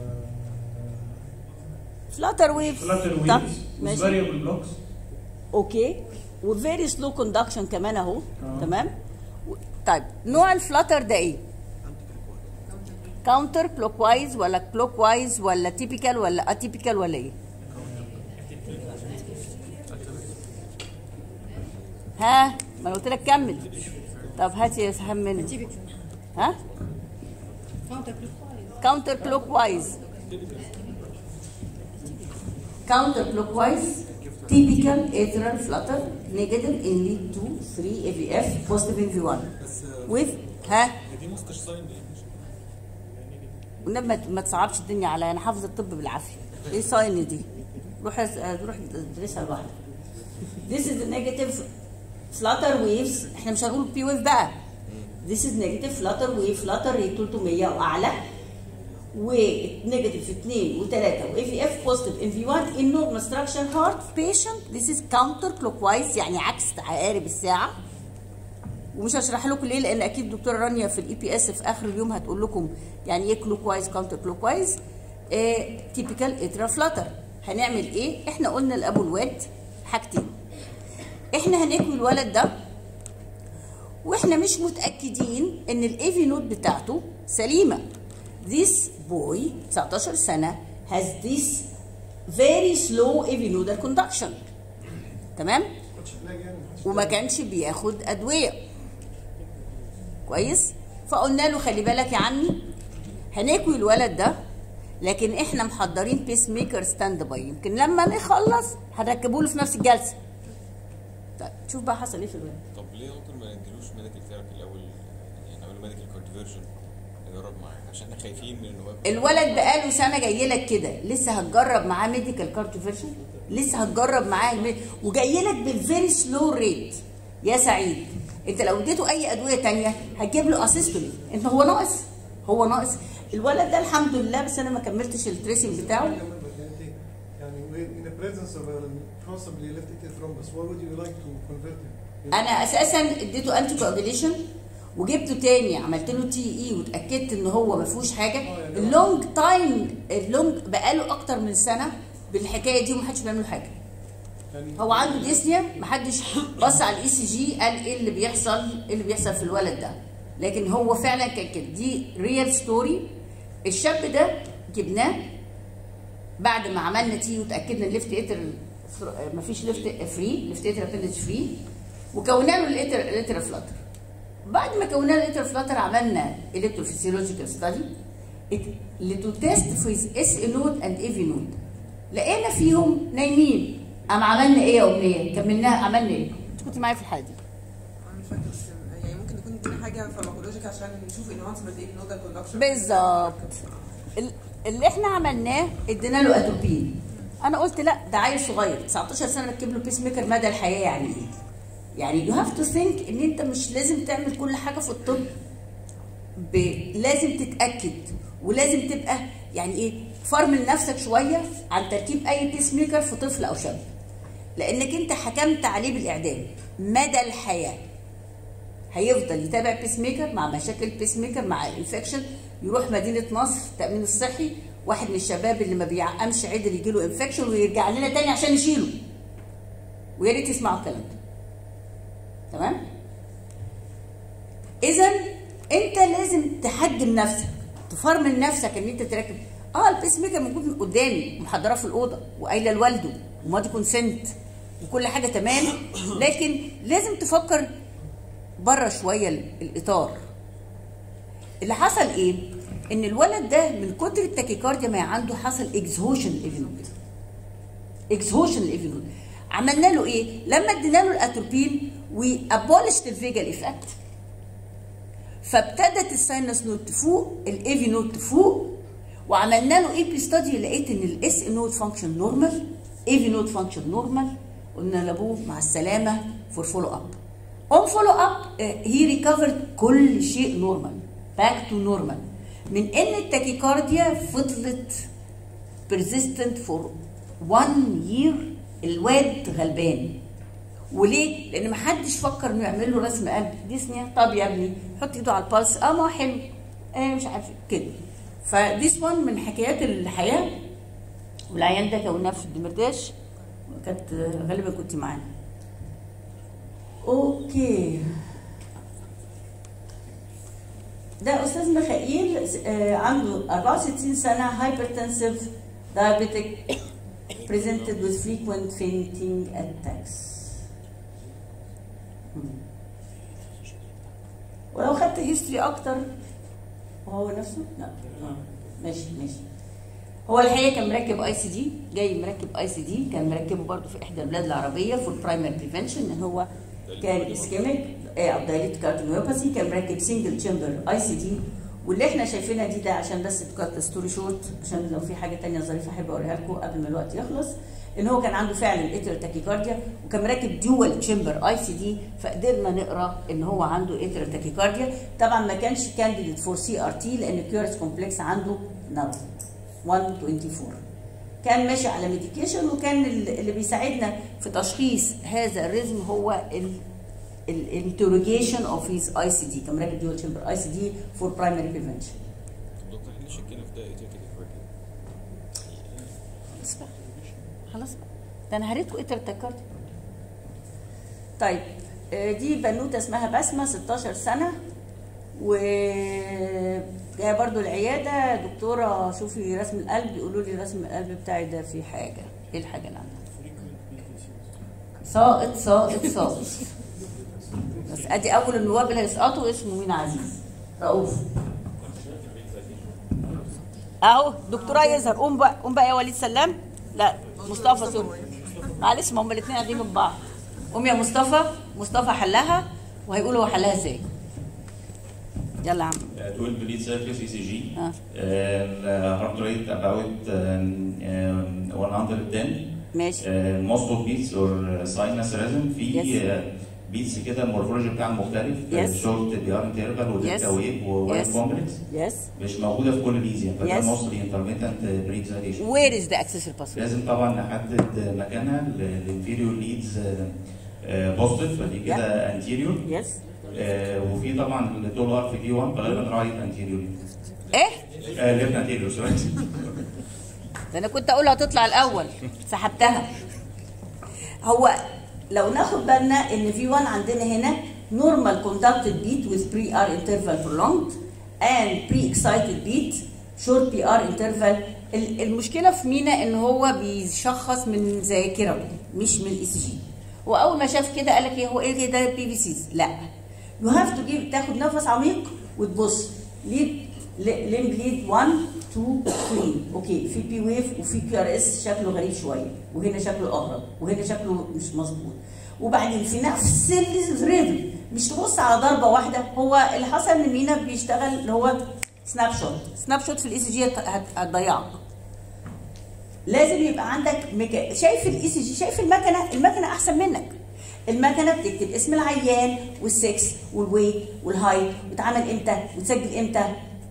فلاتر ويف flutter طب waves with ماشي variable blocks. اوكي وفيري سلو كوندكشن كمان اهو آه. تمام و- طيب نوع الفلاتر ده ايه؟ كاونتر كلوك وايز ولا كلوك وايز ولا تيبيكال ولا اتيبيكال ولا ايه؟ ها ما انا قلت لك كمل طب هات يا سهم مني ها كاونتر كلوك وايز counter clockwise typical atrial flutter negative in lead 2 3 AVF positive in V1 with ها دي مستش ساين والنبي ما- ما تصعبش الدنيا عليا انا حافظه الطب بالعافيه ايه ساين دي روح أس- روح ادرسها لوحدك this is the negative flutter waves احنا مش هنقول بي ويف بقى this is negative flutter wave flutter rate 300 واعلى ونيجاتيف 2 و3 واي في اف بوزيتيف ان في 1 ان نورمال ستراكشر هارت بيشنت ذيس از كاونتر كلوك وايز يعني عكس عقارب الساعه ومش هشرح لكم ليه لان اكيد دكتوره رانيا في الاي بي اس في اخر اليوم هتقول لكم يعني ايه كلوك وايز كاونتر كلوك وايز تيبيكال اترا فلاتر هنعمل ايه احنا قلنا لابو الواد حاجتين احنا هنكوي الولد ده واحنا مش متاكدين ان الاي في نوت بتاعته سليمه this boy 19 سنه has this very slow AV nodal conduction تمام وما كانش بياخد ادويه كويس فقلنا له خلي بالك يا عمي هنكوي الولد ده لكن احنا محضرين بيس ميكر ستاند باي يمكن لما نخلص هنركبه له في نفس الجلسه طيب شوف بقى حصل ايه في الولد طب ليه ممكن ما نديلوش ميديكال ثيرابي الاول يعني نعمل له ميديكال كونفرجن نجرب معاه عشان احنا خايفين من انه يبقى- الولد بقاله سنه جاي لك كده لسه هتجرب معاه ميديكال كارتوفيرشن لسه هتجرب معاه المي... وجاي لك بالفيري سلو ريت يا سعيد انت لو اديته اي ادويه تانية هتجيب له اسيستولي انت هو ناقص هو ناقص الولد ده الحمد لله بس انا ما كملتش التريسنج بتاعه يعني in the presence of a possibly left atrial thrombus, what would you like to convert him? انا اساسا اديته انتي كواجيليشن وجبته تاني عملت له تي اي واتاكدت ان هو ما فيهوش حاجه اللونج تايم اللونج بقاله اكتر من سنه بالحكايه دي ومحدش بيعمل له حاجه هو عنده ديسنيا محدش بص على الاي سي جي قال ايه اللي بيحصل ايه اللي بيحصل في الولد ده لكن هو فعلا كان كده دي ريال ستوري الشاب ده جبناه بعد ما عملنا تي وتاكدنا الليفت اتر مفيش ليفت فري ليفت اتر ابندج فري وكونا له الاتر الاتر فلاتر بعد ما كونا له الاتر فلاتر عملنا الكتروفيسيولوجيكال ستادي لتو تيست في اس نود اند اي في نود لقينا فيهم نايمين قام عملنا ايه يا امنيه كملناها عملنا ايه انت كنت معايا في الحاله دي انا مش فاكره بس يعني ممكن يكون ادينا حاجه فارماكولوجيك عشان نشوف انهانسمنت ايه نودال كوندكشن بالظبط ال- اللي احنا عملناه ادينا له اتروبين انا قلت لا ده عيل صغير 19 سنه ركب له بيس ميكر مدى الحياه يعني ايه يعني يو هاف تو ثينك ان انت مش لازم تعمل كل حاجه في الطب ب... لازم تتاكد ولازم تبقى يعني ايه فرمل نفسك شويه عن تركيب اي بيس ميكر في طفل او شاب لانك انت حكمت عليه بالاعدام مدى الحياه هيفضل يتابع بيس ميكر مع مشاكل بيس ميكر مع الانفكشن يروح مدينه نصر التامين الصحي واحد من الشباب اللي ما بيعقمش عدل يجي له انفكشن ويرجع لنا تاني عشان نشيله ويا ريت تسمعوا الكلام ده تمام اذا انت لازم تحجم نفسك تفرمل نفسك ان انت تركب اه البيس ميكر موجود من قدامي محضراه في الاوضه وقايله لوالده وماضي كونسنت وكل حاجه تمام لكن لازم تفكر بره شويه ال- الاطار اللي حصل ايه ان الولد ده من كتر التاكيكارديا ما عنده حصل اكزهوشن الايفينود اكزهوشن الايفينود عملنا له ايه لما ادينا له الاتروبين وابولشت الفيجال ايفكت فابتدت الساينس نود تفوق الايفي نود تفوق وعملنا له اي بي ستادي لقيت ان الاس نود فانكشن نورمال ايفي نود فانكشن نورمال قلنا لابوه مع السلامه فور فولو اب اون فولو اب هي ريكفرد كل شيء نورمال باك تو نورمال من ان التاكيكارديا فضلت persistent فور 1 year الواد غلبان وليه؟ لان ما حدش فكر انه يعمل له رسم قلب ديسنيا طب يا ابني حط ايده على البلس اه ما هو حلو آه مش عارف كده فديس وان من حكايات الحياه والعيان ده كوناه في الدمرداش كانت غالبا كنت معانا اوكي ده استاذ ميخائيل آه عنده 64 سنه هايبرتنسيف diabetic presented with frequent fainting attacks ولو خدت هيستوري اكتر وهو نفسه لا آه. ماشي ماشي هو الحقيقه كان مركب اي سي دي جاي مركب اي سي دي كان مركبه برضه في احدى البلاد العربيه في البرايمري بريفنشن ان هو كان اسكيميك او دايليت كارديوميوباثي كان مركب سنجل تشامبر اي سي دي واللي احنا شايفينها دي ده عشان بس تكت ستوري شورت عشان لو في حاجه تانية ظريفه احب اوريها لكم قبل ما الوقت يخلص ان هو كان عنده فعلا اتر تاكيكارديا وكان مركب ديوال تشامبر اي سي دي فقدرنا نقرا ان هو عنده اتر تاكيكارديا طبعا ما كانش كانديديت فور سي ار تي لان كيورس كومبلكس عنده نارو 124 كان ماشي على ميديكيشن وكان اللي بيساعدنا في تشخيص هذا الريزم هو الانتروجيشن اوف هيز اي سي دي كان مركب ديوال تشامبر اي سي دي فور برايمري بريفنشن دكتور احنا شكينا في ده ايه خلاص بقى خلاص بقى ده انا هريتكم اتر التكارت طيب آه، دي بنوته اسمها بسمه 16 سنه و جايه برضو العياده دكتوره شوفي رسم القلب يقولوا لي رسم القلب بتاعي ده فيه حاجه ايه الحاجه اللي عندها ساقط ساقط ساقط بس ادي اول النواب اللي هيسقطوا اسمه مين عزيز رؤوف اهو دكتوره يظهر قوم بقى قوم بقى يا وليد سلام لا مصطفى سوري معلش ما هم الاثنين قاعدين من بعض قوم يا مصطفى مصطفى حلها وهيقولوا هو حلها ازاي يلا يا عم 12 bleed surface ECG. آه. Uh, heart rate about um, um, 110. ماشي. Uh, multiple beats or sinus rhythm في Yes. بيتس كده المورفولوجي بتاعها مختلف Yes. شورت بي ار انترفال ودلتا Yes. ويف ووايت Yes. كومبلكس يس مش موجوده في كل ليزيا فده Yes. موستلي انترميتنت بريك زاليشن وير از ذا اكسسوال باسورد لازم طبعا نحدد مكانها الانفيريور ليدز بوزيتيف فدي كده انتيريور يس وفي طبعا الدول ار في في 1 غالبا رايت انتيريور ايه ليفت انتيريور سوري ده انا كنت اقول هتطلع الاول سحبتها هو لو ناخد بالنا ان في 1 عندنا هنا normal conducted beat with pre R interval prolonged and pre excited beat short بي ار interval ال- المشكله في مينا ان هو بيشخص من ذاكرته مش من الاي سي جي هو اول ما شاف كده قال لك ايه هو ايه ده بي في سيز لا يو هاف تو جيف تاخد نفس عميق وتبص ليد ليم ليد 1 2 3 اوكي في بي ويف وفي كيو ار اس شكله غريب شويه وهنا شكله اغرب وهنا شكله مش مظبوط وبعدين في نفس الريتم مش تبص على ضربه واحده هو اللي حصل ان مينا بيشتغل اللي هو سناب شوت سناب شوت في الاي سي جي هتضيعك لازم يبقى عندك ميكا... شايف الاي سي جي شايف المكنه المكنه احسن منك المكنه بتكتب اسم العيان والسكس والويت والهايت واتعمل امتى وتسجل امتى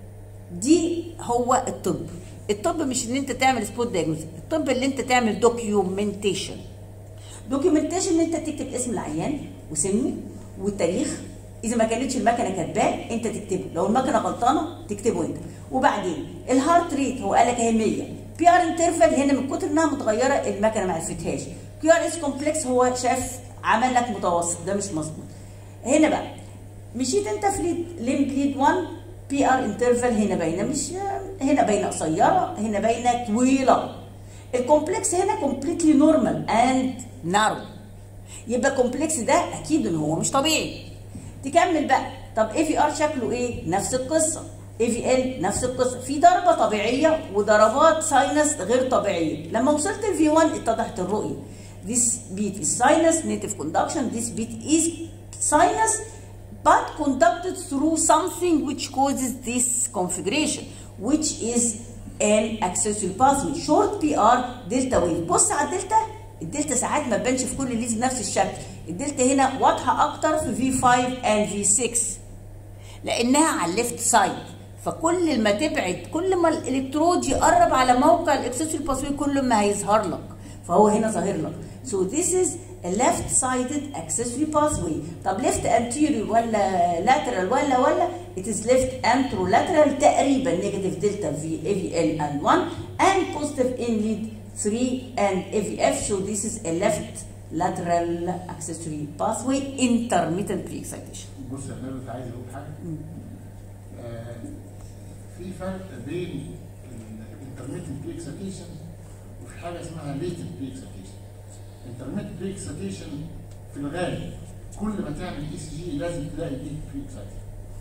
دي هو الطب الطب مش ان انت تعمل سبوت دايجنوز الطب اللي انت تعمل دوكيومنتيشن دوكيومنتيشن ان انت تكتب اسم العيان وسنه والتاريخ اذا ما كانتش المكنه كاتباه انت تكتبه لو المكنه غلطانه تكتبه انت وبعدين الهارت ريت هو قال لك اهي 100 بي ار انترفال هنا من كتر انها متغيره المكنه ما عرفتهاش كيو ار اس كومبلكس هو شاف عمل لك متوسط ده مش مظبوط هنا بقى مشيت انت في ليد لين ليد 1 بي ار انترفال هنا باينه مش هنا باينه قصيره هنا باينه طويله الكومبلكس هنا كومبليتلي نورمال اند نارو يبقى كومبلكس ده اكيد ان هو مش طبيعي تكمل بقى طب اي في ار شكله ايه نفس القصه اي في ال نفس القصه في ضربه طبيعيه وضربات ساينس غير طبيعيه لما وصلت الفي 1 اتضحت الرؤيه this beat is sinus native conduction this beat is sinus but conducted through something which causes this configuration which is an accessory pathway short PR delta wave بص على الدلتا الدلتا ساعات ما تبانش في كل ليز بنفس الشكل الدلتا هنا واضحه اكتر في V5 and V6 لانها على الليفت سايد فكل ما تبعد كل ما الالكترود يقرب على موقع الاكسسوري باسوي كل ما هيظهر لك فهو هنا ظاهر لك so this is a left sided accessory pathway طب left anterior ولا lateral ولا ولا it is left anterolateral تقريبا negative delta V AVL and 1 and positive in lead 3 and AVF so this is a left lateral accessory pathway intermittent pre-excitation بص يا فندم عايز اقول حاجه آه، في فرق بين الانترميتنت بري اكسيتيشن وفي حاجه اسمها ليتنت بري اكسيتيشن انترميتنت بري اكسيتيشن في الغالب كل ما تعمل اي سي جي لازم تلاقي ليت بري اكسيتيشن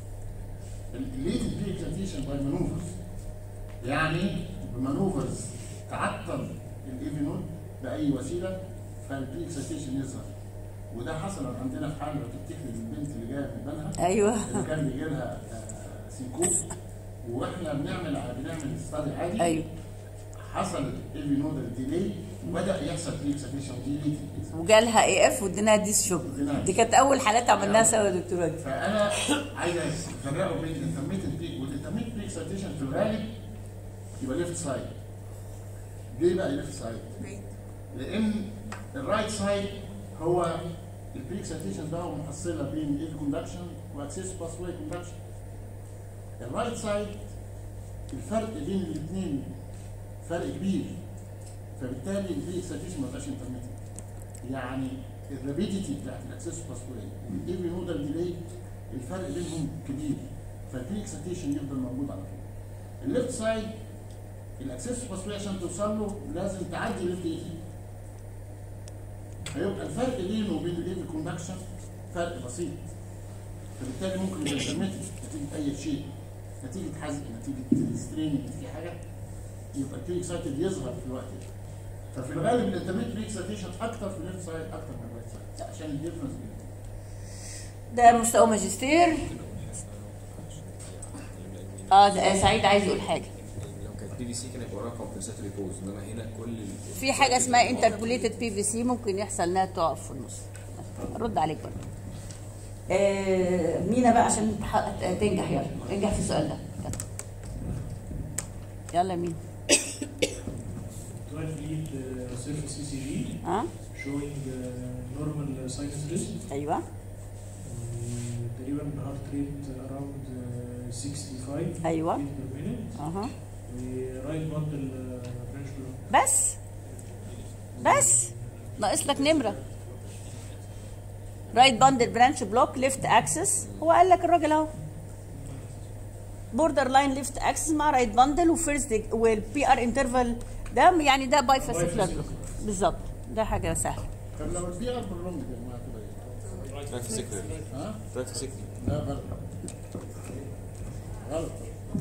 الليتنت بري اكسيتيشن باي مانوفرز يعني بمانوفرز تعطل الايفي نود باي وسيله فالبري اكسيتيشن يظهر وده حصل عندنا في حاله لو تفتكر البنت اللي جايه من بنها أيوة. اللي كان بيجي لها آه، سينكوب واحنا بنعمل بنعمل ستادي عادي أيوة. حصل ايفي نودال ديلي وبدا يحصل بري اكسيتيشن دي وجالها اي اف واديناها ديس شوك دي كانت اول حالات عملناها سوا يا دكتوره دي فانا عايز افرقه بين الانترميتنت بيك والانترميتنت بري اكسيتيشن في الغالب يبقى ليفت سايد ليه بقى ليفت سايد؟ لان الرايت سايد هو البري اكسيتيشن ده هو محصله بين ايف كوندكشن واكسس باس واي كوندكشن الرايت سايد الفرق بين الاثنين فرق كبير فبالتالي البري اكسيتيشن ما بقاش انترميتنت يعني الرابيديتي بتاعت الاكسس باس واي والايفي نودال ديلي الفرق بينهم كبير فالبري اكسيتيشن يفضل موجود على طول الليفت سايد الاكسس باس واي عشان توصل له لازم تعدي الليفت ايدي هيبقى الفرق بينه وبين الايفي كوندكشن فرق بسيط فبالتالي ممكن يبقى انترميتنت نتيجه اي شيء نتيجه حزق نتيجه ستريننج نتيجه حاجه يبقى البري اكسايتد يظهر في الوقت ده ففي الغالب الانترميت بري اكسايتيشن اكتر في الليفت سايد اكتر من الرايت سايد عشان الديفرنس ده مستوى ماجستير اه ده سعيد عايز يقول حاجه لو كانت بي في سي كان يبقى وراها كومبنساتوري بوز انما هنا كل ال- في حاجه اسمها انتربوليتد بي في سي ممكن يحصل انها تقف في النص رد عليك برضه آه مينا بقى عشان تحقق- تنجح يلا انجح في السؤال ده يلا. يلا مين 12 lead uh, surface ECG اه showing uh, normal sinus rhythm ايوه uh, تقريبا heart rate around uh, 65 أيوة. beat per minute اها right bundle uh, branch block بس بس ناقص لك نمره رايت باندل برانش بلوك ليفت اكسس هو قال لك الراجل اهو بوردر لاين ليفت اكسس مع رايت باندل وفيرست والبي ار انترفال ده يعني ده باي فاسيكولار بلوك بالظبط ده حاجه سهله طب لو البي ار برولونج يا جماعه تبقى ايه؟ رايت سيكل ها؟ رايت سيكل لا غلط غلط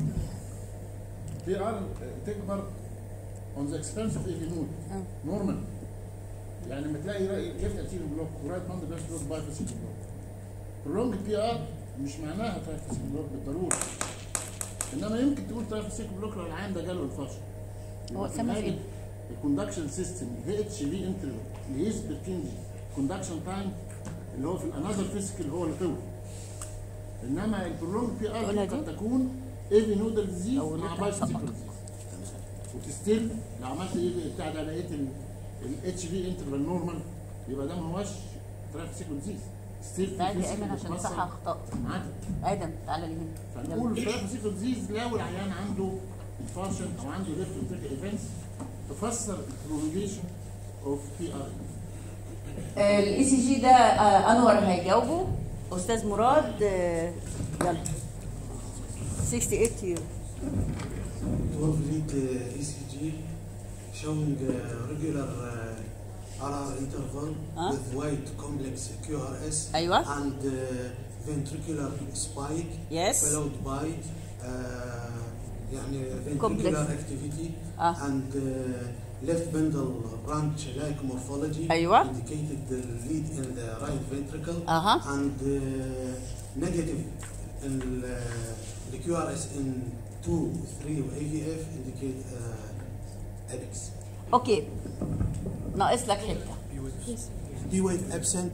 بي ار تكبر اون ذا اكسبنس اوف ايفي نود نورمال يعني لما تلاقي ليفت اتيرو بلوك ورايت باند بس بلوك باي فاسيكل بلوك برولونج بي ار مش معناها ترايفاسيكل بلوك بالضروره انما يمكن تقول ترايفاسيكل بلوك لو العيان ده جاله انفاش هو سمع ايه؟ الكوندكشن سيستم في اتش في انترفال اللي يثبت كينجي كوندكشن تايم اللي هو في الانذر فيزيكال هو اللي طول انما البرولونج بي ار تقولها قد دي؟ تكون ايفي نودل ديزيز أو مع لقاء بايفيزيكال فقط. ديزيز وتستيل لو عملت ايه بتاع ده لقيت الاتش في انترفال نورمال يبقى ده ما هوش ترايفيزيكال ديزيز ستيل تعالى يا ايمن عشان صح اخطات عادي ادم تعالى لي هنا فنقول الترايفيزيكال ديزيز لو العيان عنده انفارشن او عنده ليفت فيتريك ايفنتس تفسر البرولونجيشن اوف بي ار الاي سي جي ده آه، انور هيجاوبه استاذ مراد آه، يلا 68 يورو 12 lead uh, ECG showing uh, regular uh, RR interval Huh? with wide complex QRS أيوة. and uh, ventricular spike Yes. followed by uh, يعني Complex. ventricular activity Ah. and uh, left bundle branch like morphology أيوة. indicated the lead in the right ventricle أها. and uh, negative in uh, the QRS in 2, 3 و AVF indicate uh, apex. اوكي ناقص لك حته B wave absent.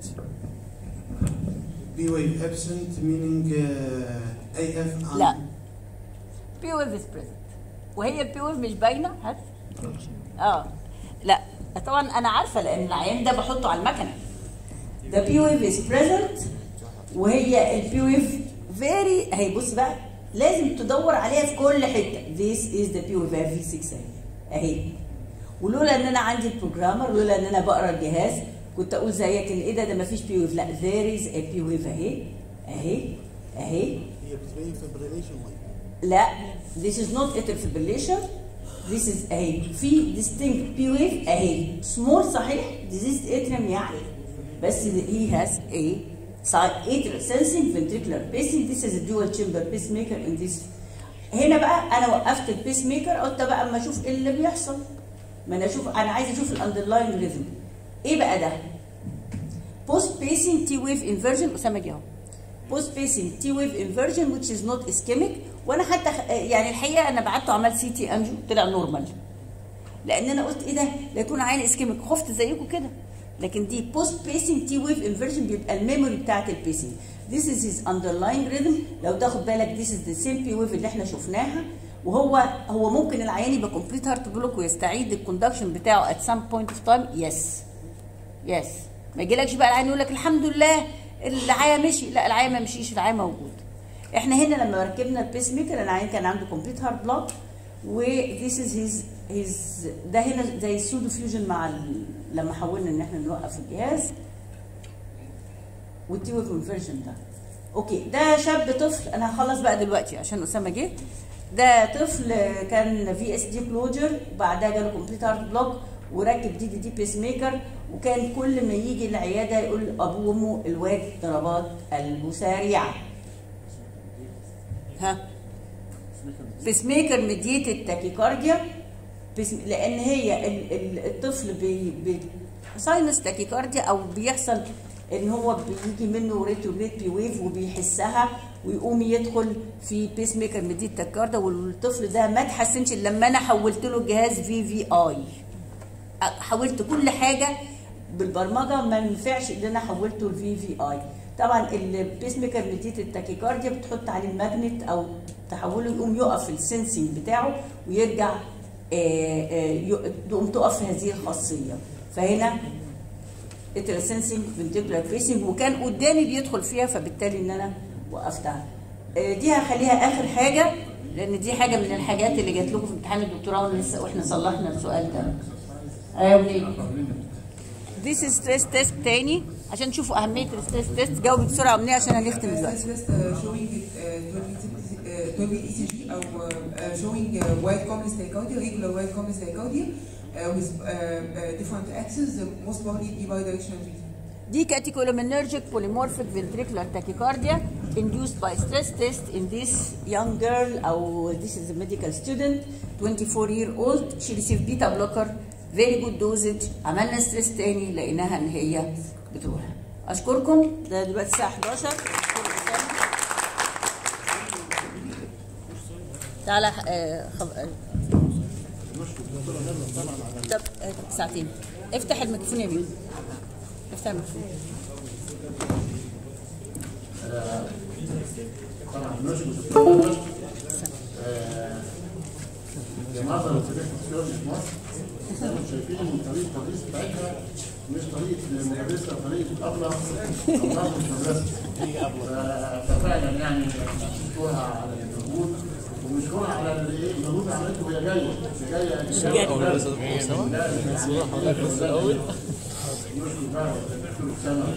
B wave absent meaning uh, AF and لا بي ويف از بريزنت وهي البي ويف مش باينه هات اه لا طبعا انا عارفه لان العيان ده بحطه على المكنه ده بي ويف از بريزنت وهي البي ويف فيري اهي بص بقى لازم تدور عليها في كل حته this is the بي ويف في 6 اهي اهي ولولا ان انا عندي البروجرامر ولولا ان انا بقرا الجهاز كنت اقول زيك ان ايه ده ده مفيش بي ويف لا there is a بي ويف اهي اهي اهي هي بتبين fibrillation like لا this is not atrial fibrillation this is اهي في distinct P wave اهي small صحيح diseased atrium يعني بس he has a side atrial sensing ventricular pacing this is a dual chamber pacemaker in this هنا بقى انا وقفت البيس ميكر قلت بقى اما اشوف ايه اللي بيحصل ما انا اشوف انا عايز اشوف الاندرلاين ريزم ايه بقى ده post pacing T wave inversion اسامه جه اهو post pacing T wave inversion which is not ischemic وانا حتى خ- يعني الحقيقه انا بعته عمل سي تي انجو طلع نورمال لان انا قلت ايه ده لا يكون عين اسكيميك خفت زيكم كده لكن دي بوست بيسنج تي ويف انفرجن بيبقى الميموري بتاعت البيسنج This is his underlying rhythm لو تاخد بالك this is the same P wave اللي احنا شفناها وهو هو ممكن العيان يبقى كومبليت هارت بلوك ويستعيد الكوندكشن بتاعه at some point of time yes يس ما يجيلكش بقى العيان يقول لك الحمد لله العيا مشي لا العيا ما مشيش العيا موجود احنا هنا لما ركبنا البيس ميكر العيان كان عنده كومبليت هارت بلوك و this is his his ده هنا زي سودو فيوجن مع ال... لما حاولنا ان احنا نوقف الجهاز والتي ويف انفرجن ده اوكي ده شاب طفل انا هخلص بقى دلوقتي عشان اسامه جه ده طفل كان في اس دي كلوجر وبعدها جاله كومبليت هارت بلوك وركب دي دي دي بيس ميكر وكان كل ما يجي العياده يقول لابوه وامه الواد ضربات قلبه سريعه ها بيس ميكر مديتد تاكيكارديا بيس لان هي ال- ال- الطفل بي بي ساينس تاكيكارديا او بيحصل ان هو بيجي منه ريتروجريد بي ويف وبيحسها ويقوم يدخل في بيس ميكر مديت تاكيكارديا والطفل ده ما اتحسنش إلا لما انا حولت له الجهاز في في اي حولت كل حاجه بالبرمجه ما ينفعش ان انا حولته لفي في اي طبعا البيس ميكر مديت التاكيكارديا بتحط عليه الماجنت او تحوله يقوم يقف السنسنج بتاعه ويرجع آه، آه، ي- تقوم تقف هذه الخاصيه فهنا اترال سنسنج فنتيكولار فيسنج وكان قدامي بيدخل فيها فبالتالي ان انا وقفتها آه، دي هخليها اخر حاجه لان دي حاجه من الحاجات اللي جات لكم في امتحان الدكتوراه لسه واحنا صلحنا السؤال ده ايوه منين This is stress test تاني عشان تشوفوا أهمية الستريس تيست جاوبي بسرعة منين عشان هنختم دلوقتي. Stress test uh, showing uh, 12 ECG أو uh, showing uh, wide complex tachycardia, regular wide complex tachycardia uh, with uh, uh, different axes, uh, most probably bidirectional treatment. دي catecholaminergic polymorphic ventricular tachycardia induced by stress test in this young girl أو this is a medical student 24 year old she received beta blocker very good dosage عملنا ستريس تاني لقيناها ان هي بتروح اشكركم ده دلوقتي الساعه 11 تعالى آه، خب... آه. طب آه، ساعتين افتح الميكروفون يا بيو افتح الميكروفون طبعا نشكر جماعة الفكرة في مصر شايفين ان طريقة التدريس بتاعتها مش طريقة المدرسة طريقة الأبلة أبلة مش مدرسة ف- ففعلا يعني نشكرها على المجهود ونشكرها على الايه المجهود اللي عملته وهي جاية هي جاية مش جاية. أول بس أدخل سوا. لا، بس الأول. نشكر بقى الدكتور أسامة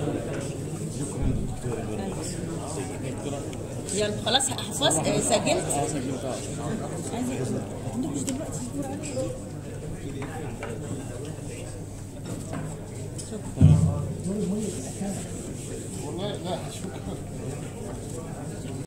يلا خلاص حفظت آه، سجلت اه سجلت اه عايزة عندك مش دلوقتي والله لا شكرا